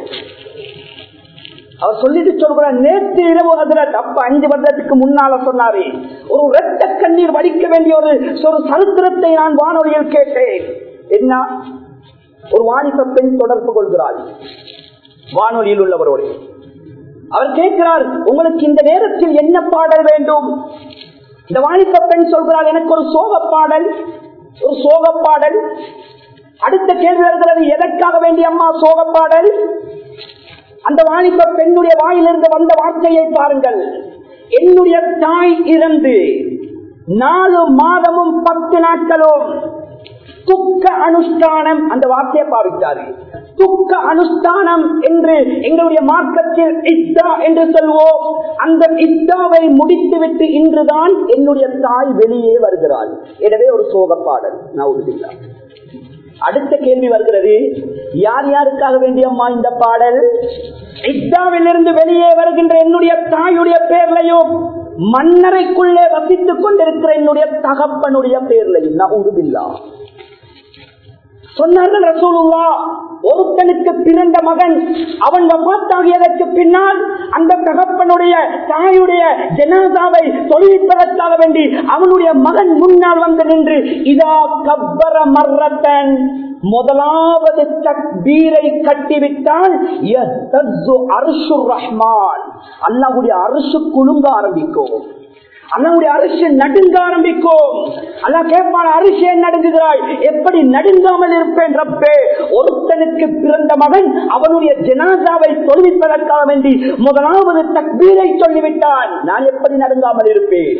அவர் சொல்லிட்டு சொல்கிறார் நேற்று இரவு ஹசரத் அப்ப அஞ்சு வருடத்துக்கு முன்னால சொன்னாரு ஒரு இரத்த கண்ணீர் வடிக்க வேண்டிய ஒரு ஒரு சரித்திரத்தை நான் வானொலியில் கேட்டேன் என்ன ஒரு வாலிப பெண் தொடர்பு கொள்கிறாள் வானொலியில் உள்ளவரோடு அவர் கேட்கிறார் உங்களுக்கு இந்த நேரத்தில் என்ன பாடல் வேண்டும் இந்த வாலிப பெண் சொல்கிறார் எனக்கு ஒரு சோக பாடல் ஒரு சோக பாடல் அடுத்த கேள்வி வருகிறது எதற்காக வேண்டிய அம்மா சோக பாடல் அந்த வாலிப பெண்ணுடைய வாயிலிருந்து வந்த வார்த்தையை பாருங்கள் என்னுடைய தாய் இறந்து நாலு மாதமும் பத்து நாட்களும் துக்க அனுஷ்டானம் அந்த வார்த்தையை பாவித்தாரு துக்க அனுஷ்டானம் என்று எங்களுடைய மார்க்கத்தில் இத்தா என்று சொல்வோம் அந்த இத்தாவை முடித்துவிட்டு இன்றுதான் என்னுடைய தாய் வெளியே வருகிறாள் எனவே ஒரு சோக பாடல் நான் அடுத்த கேள்வி வருகிறது யார் யாருக்காக வேண்டிய அம்மா இந்த பாடல் இத்தாவிலிருந்து வெளியே வருகின்ற என்னுடைய தாயுடைய பேர்லையும் மன்னரைக்குள்ளே வசித்துக் கொண்டிருக்கிற என்னுடைய தகப்பனுடைய பேர்லையும் நான் உருவில்லா சொன்னார்கள் ரசூலுல்லா ஒருத்தனுக்கு பிறந்த மகன் அவன் வபாத்தாகியதற்கு பின்னால் அந்த தகப்பனுடைய தாயுடைய ஜனாதாவை தொழில்பதற்காக வேண்டி அவனுடைய மகன் முன்னால் வந்து நின்று இதா கப்பர மர்ரத்தன் முதலாவது தக்பீரை கட்டிவிட்டால் அரிசு ரஹ்மான் அல்லாவுடைய அரிசு குலுங்க ஆரம்பிக்கும் அல்லாவுடைய அரிசி நடுங்க ஆரம்பிக்கும் அல்லா கேட்பான் அரிசியை நடுங்குகிறாய் எப்படி நடுங்காமல் இருப்பேன் ரப்பே ஒருத்தனுக்கு பிறந்த மகன் அவனுடைய ஜனாதாவை தொழுவிப்பதற்காக வேண்டி முதலாவது தக்பீரை சொல்லிவிட்டான் நான் எப்படி நடுங்காமல் இருப்பேன்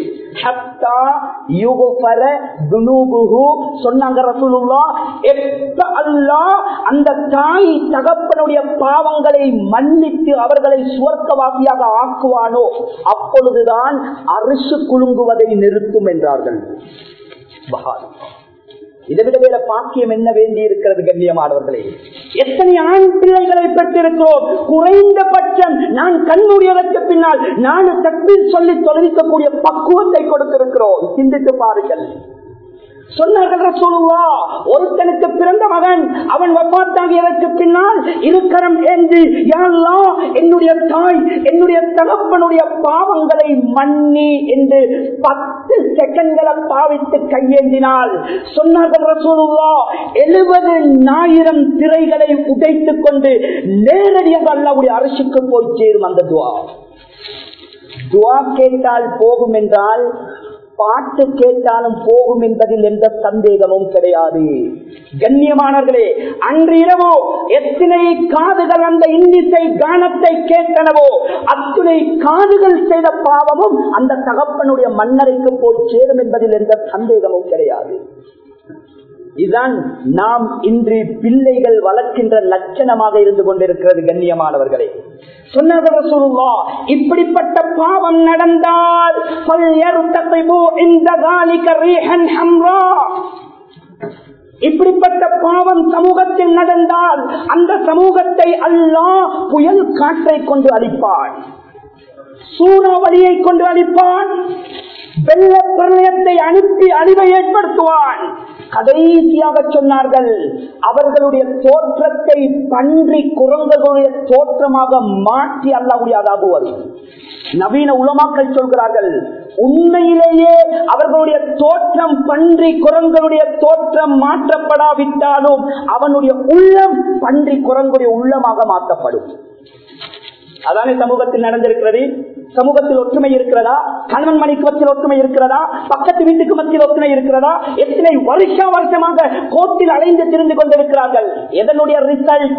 சொன்னாங்க ரசூலுல்லா எப்ப அல்லாஹ் அந்த தாய் தகப்பனுடைய பாவங்களை மன்னித்து அவர்களை சுவர்க்கவாசியாக ஆக்குவானோ அப்பொழுதுதான் அரிசு குலுங்குவதை நிறுத்தும் என்றார்கள் இதை விட வேற பாக்கியம் என்ன வேண்டி இருக்கிறது கண்ணியமானவர்களே எத்தனை ஆண் பிள்ளைகளை பெற்றிருக்கிறோம் குறைந்தபட்சம் நான் கண்ணுடையதற்கு பின்னால் நான் தக்பீர் சொல்லி தொலைவிக்கக்கூடிய பக்குவத்தை கொடுத்திருக்கிறோம் சிந்தித்து பாருங்கள் சொன்னார்கள் சொல்லுவா ஒருத்தனுக்கு பிறந்த மகன் அவன் வப்பாத்தாகியதற்கு பின்னால் இருக்கரம் ஏந்தி யாரெல்லாம் என்னுடைய தாய் என்னுடைய தகப்பனுடைய பாவங்களை மன்னி என்று பத்து செகண்ட்களை பாவித்து கையேந்தினால் சொன்னார்கள் ரசூலுல்லா எழுபது ஆயிரம் திரைகளை உடைத்துக் கொண்டு நேரடியாக அல்லாவுடைய அரசுக்கு போய் சேரும் அந்த துவா துவா கேட்டால் போகும் என்றால் பாட்டு கேட்டாலும் போகும் என்பதில் எந்த சந்தேகமும் கிடையாது கண்ணியமானவர்களே அன்று இரவோ எத்தனை காதுகள் அந்த இன்னிசை கானத்தை கேட்டனவோ அத்துணை காதுகள் செய்த பாவமும் அந்த தகப்பனுடைய மன்னரைக்கு போய் சேரும் என்பதில் எந்த சந்தேகமும் கிடையாது இதுதான் நாம் இன்று பிள்ளைகள் வளர்க்கின்ற லட்சணமாக இருந்து கொண்டிருக்கிறது கண்ணியமானவர்களே சொன்னார்கள் ரசூலுல்லாஹ், இப்படிப்பட்ட பாவம் நடந்தால் فَلْيَرْتَقِبُوا عِنْدَ ذَلِكَ رِيحًا حَمْرَاءَ. இப்படிப்பட்ட பாவம் சமூகத்தில் நடந்தால் அந்த சமூகத்தை அல்லாஹ் புயல் காற்றை கொண்டு அழிப்பான் சூறாவளியை கொண்டு அழிப்பான் வெள்ள பிரளயத்தை அனுப்பி அழிவை ஏற்படுத்துவான் கடைசியாக சொன்னார்கள் அவர்களுடைய தோற்றத்தை பன்றி குரங்குகளுடைய தோற்றமாக மாற்றி அல்லாவுடைய அதாகுவது நவீன உலமாக்கள் சொல்கிறார்கள் உண்மையிலேயே அவர்களுடைய தோற்றம் பன்றி குரங்களுடைய தோற்றம் மாற்றப்படாவிட்டாலும் அவனுடைய உள்ளம் பன்றி குரங்குடைய உள்ளமாக மாற்றப்படும் அதானே சமூகத்தில் நடந்திருக்கிறது சமூகத்தில் ஒற்றுமை இருக்கிறதா கணவன் மணிக்கு மத்தியில் ஒற்றுமை இருக்கிறதா பக்கத்து வீட்டுக்கு மத்தியில் ஒற்றுமை இருக்கிறதா எத்தனை வருஷ வருஷமாக கோர்ட்டில் அலைந்து திரிந்து கொண்டிருக்கிறார்கள் எதனுடைய ரிசல்ட்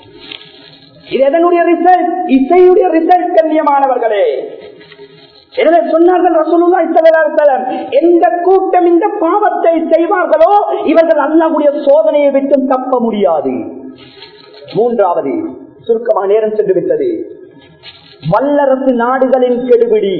இது எதனுடைய ரிசல்ட் இசையுடைய ரிசல்ட் கண்ணியமானவர்களே எனவே சொன்னார்கள் ரசூலுல்லாஹி ஸல்லல்லாஹு அலைஹி வஸல்லம் எந்த கூட்டம் இந்த பாவத்தை செய்வார்களோ இவர்கள் அல்லாஹ்வுடைய சோதனையை விட்டு தப்ப முடியாது மூன்றாவது சுருக்கமாக நேரம் சென்று விட்டது வல்லரசு நாடுகளின் கெடுபிடி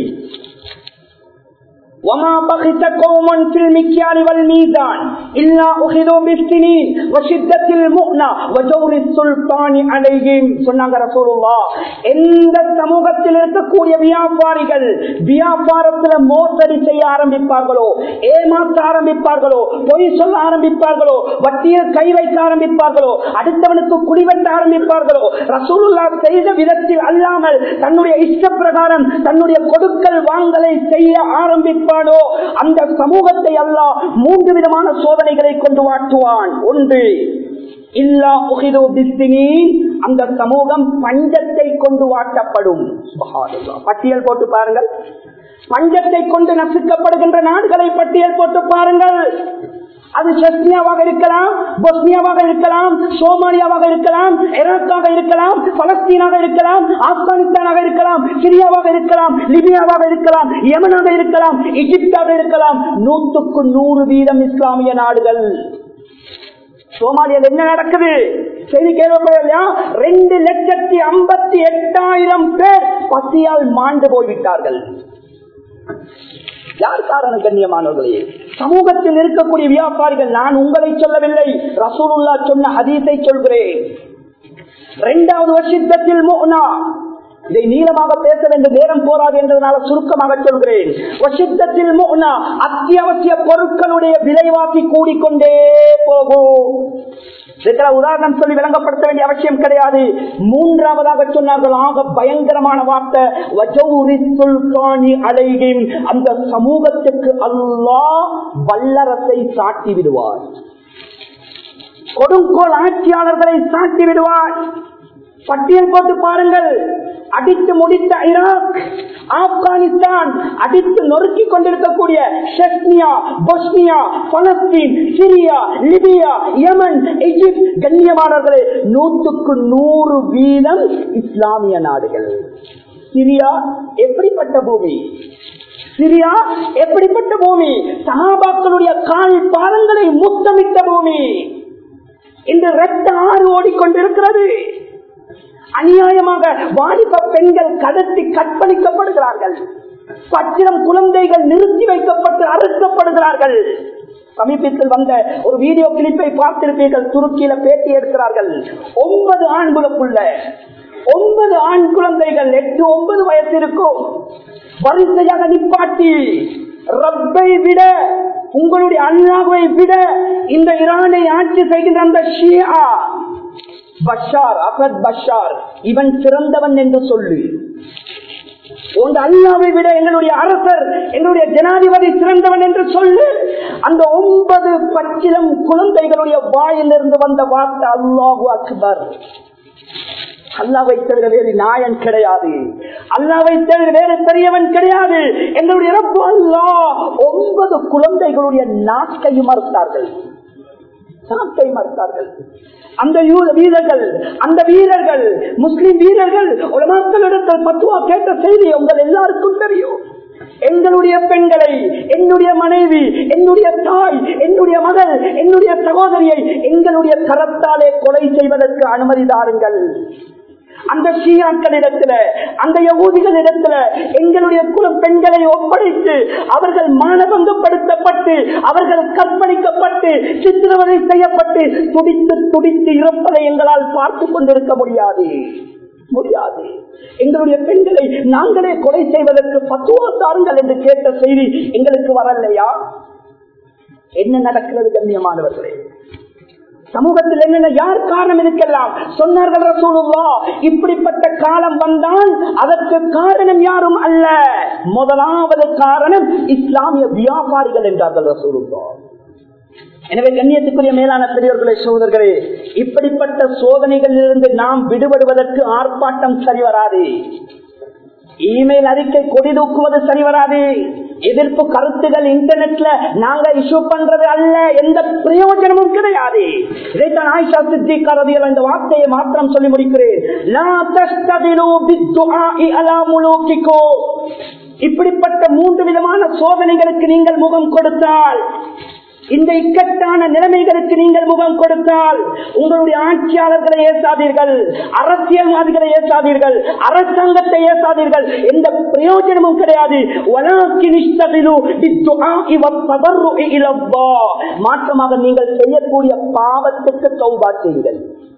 وما بخس قوم في المكيال والميزان إلا أخذوا بالسنين وشدة المؤنة وجور السلطان عليهم சொன்னாங்க ரசூலுல்லா எந்த சமூகத்தில் இருக்கக்கூடிய வியாபாரிகள் வியாபாரத்தில் மோசடி செய்ய ஆரம்பிப்பார்களோ ஏமாற்ற ஆரம்பிப்பார்களோ பொய் சொல்ல ஆரம்பிப்பார்களோ வட்டியில் கை வைக்க ஆரம்பிப்பார்களோ அடுத்தவனுக்கு குடிவெட்ட ஆரம்பிப்பார்களோ ரசூலுல்லா செய்த விதத்தில் அல்லாமல் தன்னுடைய இஷ்ட பிரகாரம் தன்னுடைய கொடுக்கல் வாங்கலை செய்ய ஆரம்பிப்பார் இருப்பானோ அந்த சமூகத்தை அல்லாஹ் மூன்று விதமான சோதனைகளை கொண்டு வாட்டுவான் ஒன்று இல்லா உகிதோ பிஸ்தினீன் அந்த சமூகம் பஞ்சத்தை கொண்டு வாட்டப்படும் பட்டியல் போட்டு பாருங்கள் பஞ்சத்தை கொண்டு நசுக்கப்படுகின்ற நாடுகளை பட்டியல் போட்டு பாருங்கள் அது செஸ்னியாவாக இருக்கலாம் பொஸ்னியாவாக இருக்கலாம் சோமாலியாவாக இருக்கலாம் ஈராக்காக இருக்கலாம் பலஸ்தீனாக இருக்கலாம் ஆப்கானிஸ்தானாக இருக்கலாம் சிரியாவாக இருக்கலாம் லிபியாவாக இருக்கலாம் யமனாக இருக்கலாம் எகிப்தாக இருக்கலாம் நூற்றுக்கு நூறு வீதம் இஸ்லாமிய நாடுகள் சோமாலியாவில் என்ன நடக்குது செய்தி கேள்விப்படலையா ரெண்டு லட்சத்தி ஐம்பத்தி எட்டாயிரம் பேர் பசியால் மாண்டு போய்விட்டார்கள் யார் காரணம் கண்ணியமானவர்களே சமூகத்தில் இருக்கக்கூடிய வியாபாரிகள் நான் உங்களை சொல்லவில்லை ரசூலுல்லா சொன்ன அதீத்தை சொல்கிறேன் இரண்டாவது வருஷத்தில் மோனா இதை நீளமாக பேச வேண்டும் நேரம் போராது என்றதுனால சுருக்கமாக சொல்கிறேன் வருஷத்தில் மோனா அத்தியாவசிய பொருட்களுடைய விலைவாசி கூடிக்கொண்டே போகும் இதுக்கெல்லாம் உதாரணம் சொல்லி விளங்கப்படுத்த வேண்டிய அவசியம் கிடையாது மூன்றாவதாக சொன்னார்கள் ஆக பயங்கரமான வார்த்தை வஜௌரி சுல்கானி அலைகின் அந்த சமூகத்துக்கு அல்லாஹ் வல்லரசை சாட்டி விடுவார் கொடுங்கோல் ஆட்சியாளர்களை சாட்டி விடுவார் பட்டியல் போட்டு பாருங்கள் அடித்து முடித்த ஈராக் ஆப்கானிஸ்தான் அடித்து நொறுக்கிக் கொண்டிருக்கக்கூடிய Chechnya Bosnia Palestine Syria Libya Yemen Egypt கண்ணியமானவர்களே நூற்றுக்கு நூறு வீதம் இஸ்லாமிய நாடுகள் சிரியா எப்படிப்பட்ட பூமி சிரியா எப்படிப்பட்ட பூமி சகாபாக்களுடைய கால் பாதங்களை முத்தமிட்ட பூமி இன்று ரத்த ஆறு ஓடிக்கொண்டிருக்கிறது அநியாயமாக வாலிப பெண்கள் கடத்தி கற்பழிக்கப்படுகிறார்கள் பச்சிரம் குழந்தைகள் நிறுத்தி வைக்கப்பட்டு அறுக்கப்படுகிறார்கள் சமீபத்தில் வந்த ஒரு வீடியோ கிளிப்பை பார்த்திருப்பீர்கள் துருக்கியில பேட்டி எடுக்கிறார்கள் ஒன்பது ஆண்களுக்குள்ள ஒன்பது ஆண் குழந்தைகள் எட்டு ஒன்பது வயசு இருக்கும் வரிசையாக நிப்பாட்டி ரப்பை விட உங்களுடைய அல்லாவை விட இந்த ஈரானை ஆட்சி செய்கின்ற அந்த ஷியா பஷார் அசத் பஷார் இவன் சிறந்தவன் என்று சொல்லு உங்க அல்லாவை விட எங்களுடைய அரசர் எங்களுடைய ஜனாதிபதி சிறந்தவன் என்று சொல்லு அந்த ஒன்பது பச்சிலம் குழந்தைகளுடைய வாயிலிருந்து வந்த வார்த்தை அல்லாஹு அக்பர் அல்லாவை தவிர வேறு நாயன் கிடையாது அல்லாவை தவிர வேறு பெரியவன் கிடையாது எங்களுடைய ரப்பு அல்லா ஒன்பது குழந்தைகளுடைய நாட்டையும் மறுத்தார்கள் நாட்டை மறுத்தார்கள் அந்த வீரர்கள் அந்த வீரர்கள் முஸ்லிம் வீரர்கள் உலமாக்களிடத்தில் பத்துவா கேட்ட செய்தி உங்கள் எல்லாருக்கும் தெரியும் எங்களுடைய பெண்களை என்னுடைய மனைவி என்னுடைய தாய் என்னுடைய மகள் என்னுடைய சகோதரியை எங்களுடைய கரத்தாலே கொலை செய்வதற்கு அனுமதி தாருங்கள் அந்த ஷியாக்களிடத்துல அந்த யகூதிகளிடத்துல எங்களுடைய குல பெண்களை ஒப்படைத்து அவர்கள் மானபங்கப்படுத்தப்பட்டு அவர்கள் கற்பழிக்கப்பட்டு சித்திரவதை செய்யப்பட்டு துடித்து துடித்து இருப்பதை எங்களால் பார்த்து கொண்டிருக்க முடியாது முடியாது எங்களுடைய பெண்களை நாங்களே கொலை செய்வதற்கு பத்துவா தாருங்கள் என்று கேட்ட செய்தி எங்களுக்கு வரலையா என்ன நடக்கிறது கண்ணியமானவர்களே சமூகத்தில் என்னென்ன யார் காரணம் இருக்கலாம் சொன்னார்கள் ரசூலுல்லா இப்படிப்பட்ட காலம் வந்தால் அதற்கு காரணம் யாரும் அல்ல முதலாவது காரணம் இஸ்லாமிய வியாபாரிகள் என்றார்கள் ரசூலுல்லா எனவே கண்ணியத்துக்குரிய மேலான பெரியவர்களே சோதர்களே இப்படிப்பட்ட சோதனைகளிலிருந்து நாம் விடுபடுவதற்கு ஆர்ப்பாட்டம் சரி வராது இமெயில் அறிக்கை கொடி தூக்குவது சரி வராது எதிர்ப்பு கருத்துகள் இன்டர்நெட்ல நாங்க இஷ்யூ பண்றது அல்ல எந்த பிரயோஜனமும் கிடையாது இதைத்தான் ஆயிஷா சித்திகாரதியில் இந்த வார்த்தையை மாத்திரம் சொல்லி முடிக்கிறேன் இப்படிப்பட்ட மூன்று விதமான சோதனைகளுக்கு நீங்கள் முகம் கொடுத்தால் இந்த இக்கட்டான நிலைமைகளுக்கு நீங்கள் முகம் கொடுத்தால் உங்களுடைய ஆட்சியாளர்களை ஏசாதீர்கள் அரசியல்வாதிகளை ஏசாதீர்கள் அரசாங்கத்தை ஏசாதீர்கள் எந்த பிரயோஜனமும் கிடையாது வலாக்கின் இஷ்டத்திலு பித்துஆஇ வத்தபர்ருஇ இலல்லாஹ். மாற்றமாக நீங்கள் செய்யக்கூடிய பாவத்துக்கு தௌபா செய்யுங்கள்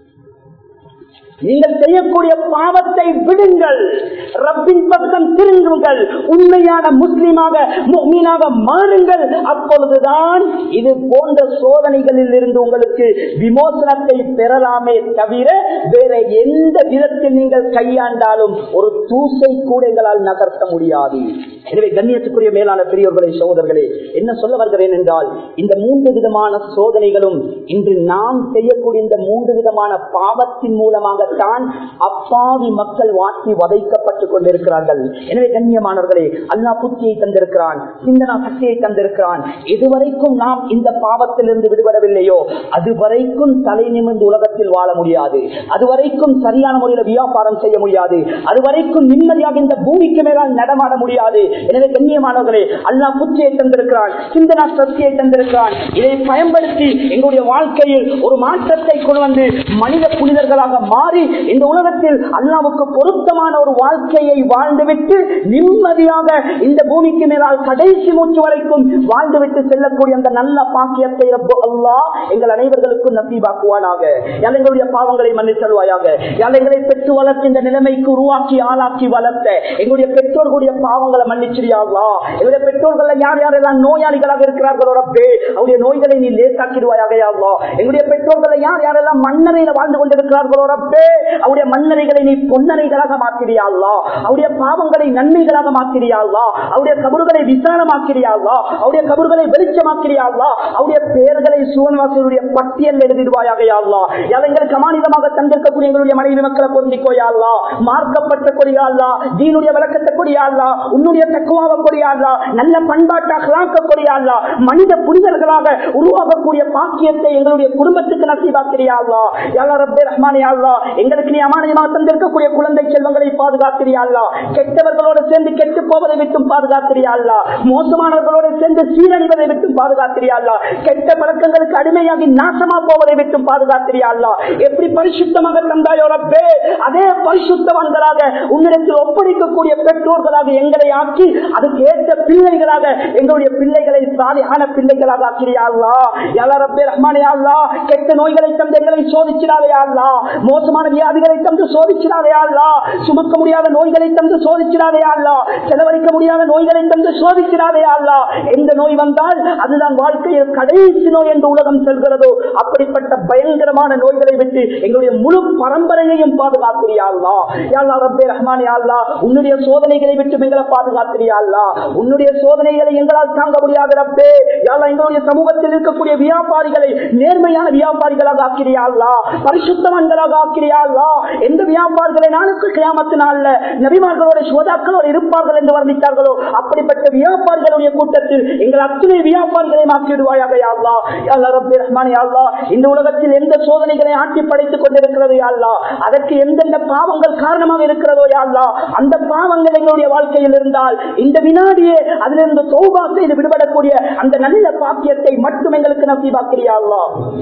நீங்கள் செய்யக்கூடிய பாவத்தை விடுங்கள் ரப்பின் பக்கம் திருங்குங்கள் உண்மையான முஸ்லிமாக முக்மீனாக மாறுங்கள் அப்பொழுதுதான் இது போன்ற சோதனைகளில் இருந்து உங்களுக்கு விமோசனத்தை பெறலாமே தவிர வேற எந்த விதத்தில் நீங்கள் கையாண்டாலும் ஒரு தூசை கூட எங்களால் நகர்த்த முடியாது எனவே கண்ணியத்துக்குரிய மேலான பெரியோர்களே சகோதரர்களே என்ன சொல்ல வருகிறேன் என்றால் இந்த மூன்று விதமான சோதனைகளும் இன்று நாம் செய்யக்கூடிய இந்த மூன்று விதமான பாவத்தின் மூலமாகத்தான் அப்பாவி மக்கள் வாட்டி வதைக்கப்பட்டுக் கொண்டிருக்கிறார்கள் எனவே கண்ணியமானவர்களே அல்லா புத்தியை தந்திருக்கிறான் சிந்தனா சக்தியை தந்திருக்கிறான் இதுவரைக்கும் நாம் இந்த பாவத்திலிருந்து விடுபடவில்லையோ அதுவரைக்கும் தலை நிமிர்ந்து உலகத்தில் வாழ முடியாது அதுவரைக்கும் சரியான முறையில் வியாபாரம் செய்ய முடியாது அதுவரைக்கும் நிம்மதியாக இந்த பூமிக்கு மேலால் நடமாட முடியாது எனவே கண்ணியமானவர்களே அல்லா புத்தியை தந்திருக்கிறான் சிந்தனா சக்தியை தந்திருக்கிறான் இதை பயன்படுத்தி எங்களுடைய வாழ்க்கையில் ஒரு மாற்றத்தை கொண்டு வந்து மனித புனிதர்களாக மாறி இந்த உலகத்தில் அல்லாவுக்கு பொருத்தமான ஒரு வாழ்க்கையை வாழ்ந்துவிட்டு நிம்மதியாக இந்த பூமிக்கு மேலால் கடைசி மூச்சு வரைக்கும் வாழ்ந்துவிட்டு செல்லக்கூடிய அந்த நல்ல பாக்கியத்தை ரப்பு அல்லாஹ் எங்கள் அனைவர்களுக்கும் நசீபாக்குவானாக யாழ் எங்களுடைய பாவங்களை மன்னித்தல்வாயாக யாழ் எங்களை பெற்று வளர்த்து இந்த நிலைமைக்கு உருவாக்கி ஆளாக்கி வளர்த்த எங்களுடைய பெற்றோர்களுடைய பாவங்களை மன்னிச்சிரியாங்களா எங்களுடைய பெற்றோர்கள் யார் யாரெல்லாம் நோயாளிகளாக இருக்கிறார்களோ ரப்பே அவருடைய நோய்களை நீ லேசாக்கிடுவாயாக யாழ்லா எங்களுடைய பெற்றோர்கள் யார் யாரெல்லாம் மன்னரையில வாழ்ந்து கொண்டிருக்கிறார்களோ ரப்பே அவருடைய மன்னரைகளை நீ பொன்னரைகளாக மாற்றிரியாள்லா அவருடைய பாவங்களை நன்மைகளாக மாற்றிரியாள்லா அவருடைய கபறுகளை விசாலமாக்கிறியாள்லா அவருடைய கபறுகளை வெளிச்சமாக்கிறியாள்லா அவருடைய பெயர்களை சுவன்வாசிகளுடைய பட்டியல் எழுதிடுவாயாக யாழ்லா எங்களுக்கு அமானிதமாக தந்திருக்கக்கூடிய எங்களுடைய மனைவி மக்களை பொருந்திக்கோயாள்லா மார்க்கப்பட்ட கொடியாள்லா தீனுடைய விளக்கத்தை கொடியாள்லா உன்னுடைய தக்குவாக கொடியாள்லா நல்ல பண்பாட்டாக கொடியாள்லா மனித புனிதர்களாக உருவாகக்கூடிய பாக்கியத்தை எங்களுடைய குடும்பத்துக்கு நசீபாக்கிறியாள்லா யாழ்லா ரப்பே ரஹ்மானே யாழ்லா எங்களுக்கு நீ அமானியமாக தந்திருக்கக்கூடிய குழந்தை செல்வங்களை பாதுகாக்கிறியாள்லா கெட்டவர்களோடு சேர்ந்து கெட்டு போவதை விட்டும் பாதுகாக்கிறியாள்லா மோசமானவர்களோடு சேர்ந்து சீரழிவதை விட்டும் பாதுகாக்கிறியாள்லா கெட்ட பழக்கங்களுக்கு அடிமையாகி நாசமா போவதை விட்டும் பாதுகாக்கிறியாள்லா எப்படி பரிசுத்தமாக தந்தாயோ ரப்பே அதே பரிசுத்தவன்களாக உன்னிடத்தில் ஒப்படைக்கக்கூடிய பெற்றோர்களாக எங்களை ஆக்கி அதுக்கு ஏற்ற பிள்ளைகளாக எங்களுடைய பிள்ளைகளை சாலியான பிள்ளைகளாக ஆக்கிறியாள்லா யாரா ரப்பே ரஹ்மானே அல்லா கெட்ட நோய்களை தந்து எங்களை சோதிச்சிடாதே அல்லா மோசமான வியாதிகளை தந்து சோதிச்சிடாதே அல்லா சுமக்க முடியாத நோய்களை தந்து சோதிச்சிடாதே அல்லா செலவழிக்க முடியாத நோய்களை தந்து சோதிச்சிடாதே அல்லா எந்த நோய் வந்தால் அதுதான் வாழ்க்கையில் கடைசி நோய் என்று உலகம் செல்கிறதோ அப்படிப்பட்ட பயங்கரமான நோய்களை விட்டு எங்களுடைய முழு பரம்பரையையும் பாதுகாக்கிறியாள்லா யாழ்லா ரப்பே ரஹ்மானே அல்லா உன்னுடைய சோதனைகளை விட்டு எங்களை பாதுகாக்கிறியாள்லா உன்னுடைய சோதனைகளை எங்களால் தாங்க முடியாத ரப்பே யாழ்லா எங்களுடைய சமூகத்தில் இருக்கக்கூடிய வியாபாரிகளை நேர்மையான வியாபாரிகளாக ஆக்கிறியாள்லா பரிசுத்தவான்களாக ஆக்கிறியாள்லா எந்த வியாபாரிகளை நாளுக்கு கிராமத்து நாள்ல நபிமார்களோட சோதாக்களோடு இருப்பார்கள் என்று வர்ணித்தார்களோ அப்படிப்பட்ட வியாபாரிகளுடைய கூட்டத்தில் எங்கள் அத்தனை வியாபாரிகளை மாற்றிடுவாயாக யாழ்லா யாழ்லா ரப்பே ரஹ்மானே யாழ்லா இந்த உலகத்தில் எந்த சோதனைகளை ஆட்டி படைத்துக் கொண்டிருக்கிறது யாழ்லா அதற்கு எந்தெந்த பாவங்கள் காரணமாக இருக்கிறதோ யாழ்லா அந்த பாவங்கள் எங்களுடைய வாழ்க்கையில் இருந்தால் இந்த வினாடியே அதிலிருந்து தௌபா செய்து விடுபடக்கூடிய அந்த நல்ல பாக்கியத்தை மட்டும் எங்களுக்கு நசீபாக்கிறியாள்லா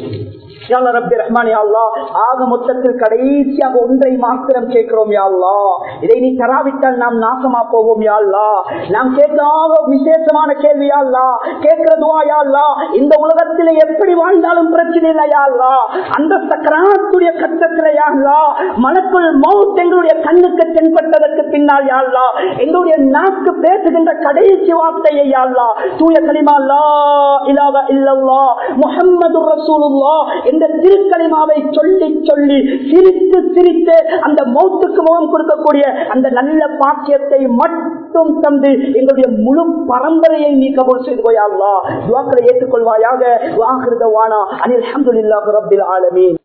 யாழ்லா ரப்பே ரஹ்மான் யாழ்லா ஆக மொத்தத்தில் கடைசியாக ஒன்றை மாத்திரம் கேட்கிறோம் யாழ்லா இதை நீ தராவிட்டால் நாம் நாசமா போவோம் யாழ்லா நாம் கேட்காத விசேஷமான கேள்வி யாழ்லா கேட்கிறதுவா யாழ்லா இந்த உலகத்தில் எப்படி வாழ்ந்தாலும் பிரச்சனை இல்லை யாழ்லா அந்த சக்கராத்துடைய கட்டத்தில் யாழ்லா மனக்குள் மவுத் எங்களுடைய கண்ணுக்கு தென்பட்டதற்கு பின்னால் யாழ்லா எங்களுடைய நாக்கு பேசுகின்ற கடைசி வார்த்தையை யாழ்லா தூய கலிமா லா இலாக இல்லல்லா முஹம்மது ரசூலுல்லா இந்த திருக்கலிமாவை சொல்லி சொல்லி சிரித்து சிரித்து அந்த மௌத்துக்கு முகம் கொடுக்கக்கூடிய அந்த நல்ல பாக்கியத்தை மட்டும் தந்து எங்களுடைய முழு பரம்பரையை நீ கபூல் செய்து போயாள்லா துவாக்களை ஏற்றுக்கொள்வாயாக வாகிருதவானா அனில் அஹமதுல்லாஹ் ரப்பில் ஆலமீன்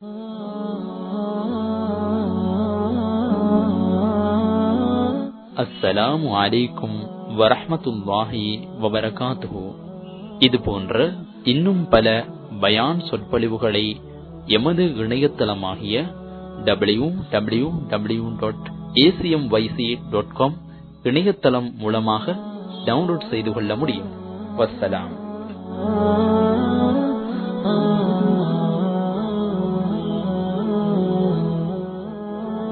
அஸ்ஸலாமு அலைக்கும் வரஹ்மத்துல்லாஹி வபரகாத்துஹு இது போன்ற இன்னும் பல பயான் சொற்பொழிவுகளை எமது இணையதளமாகிய W W W dot ACM YC dot com இணையதளம் மூலமாக டவுன்லோட் செய்து கொள்ள முடியும் வஸ்ஸலாம்